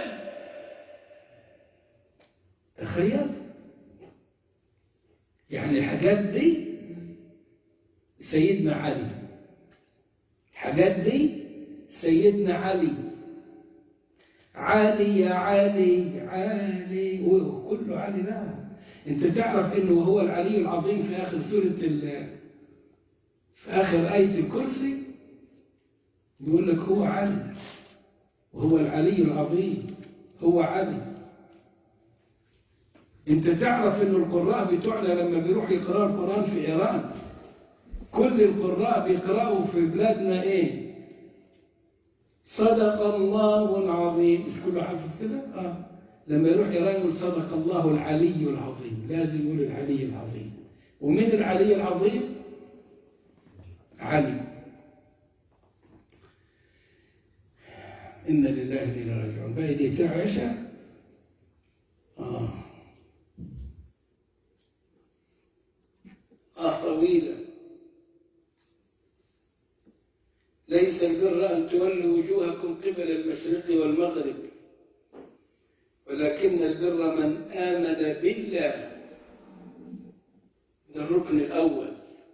تخيل يعني الحاجات دي سيدنا علي الحاجات دي سيدنا علي علي يا علي علي وكله علي بقى انت تعرف انه هو العلي العظيم في اخر سورة في اخر آية الكرسي يقول لك هو علي وهو العلي العظيم هو علي انت تعرف ان القراء بتوعنا لما بيروح يقرأوا القرآن في ايران كل القراء بيقرأوا في بلادنا ايه صدق الله العظيم مش كله حافظ كده اه لما يروح ايران يقول صدق الله العلي العظيم لازم يقول العلي العظيم ومن العلي العظيم علي إن لله إلى راجعون بقى دي تعشى آه آه طويلة ليس البر أن تولوا وجوهكم قبل المشرق والمغرب ولكن البر من آمن بالله ده الركن الأول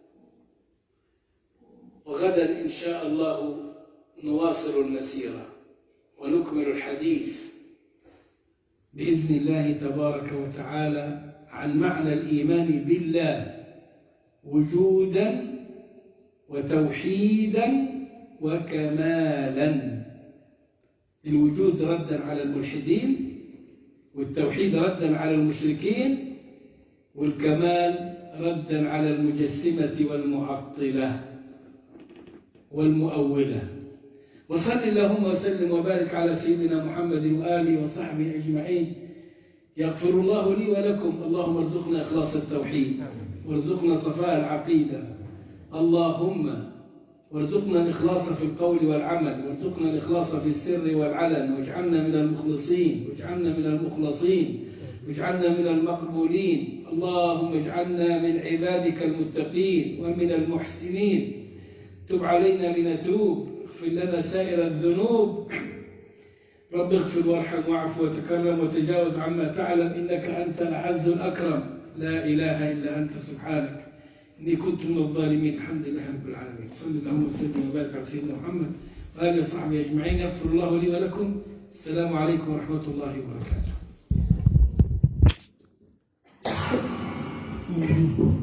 وغدا إن شاء الله نواصل المسيرة ونكمل الحديث بإذن الله تبارك وتعالى عن معنى الإيمان بالله وجودا وتوحيدا وكمالا الوجود ردا على الملحدين والتوحيد ردا على المشركين والكمال ردا على المجسمة والمعطلة والمؤولة وصل اللهم وسلم وبارك على سيدنا محمد وآله وصحبه أجمعين يغفر الله لي ولكم اللهم ارزقنا إخلاص التوحيد وارزقنا صفاء العقيدة اللهم وارزقنا الإخلاص في القول والعمل وارزقنا الإخلاص في السر والعلن واجعلنا من المخلصين واجعلنا من المخلصين واجعلنا من المقبولين اللهم اجعلنا من عبادك المتقين ومن المحسنين تب علينا لنتوب اغفر لنا سائر الذنوب رب اغفر وارحم واعف وتكرم وتجاوز عما تعلم إنك أنت الأعز الأكرم لا إله إلا أنت سبحانك إني كنت من الظالمين الحمد لله رب العالمين صلى الله وسلم وبارك على سيدنا محمد وآله وصحبه أجمعين يغفر الله لي ولكم السلام عليكم ورحمة الله وبركاته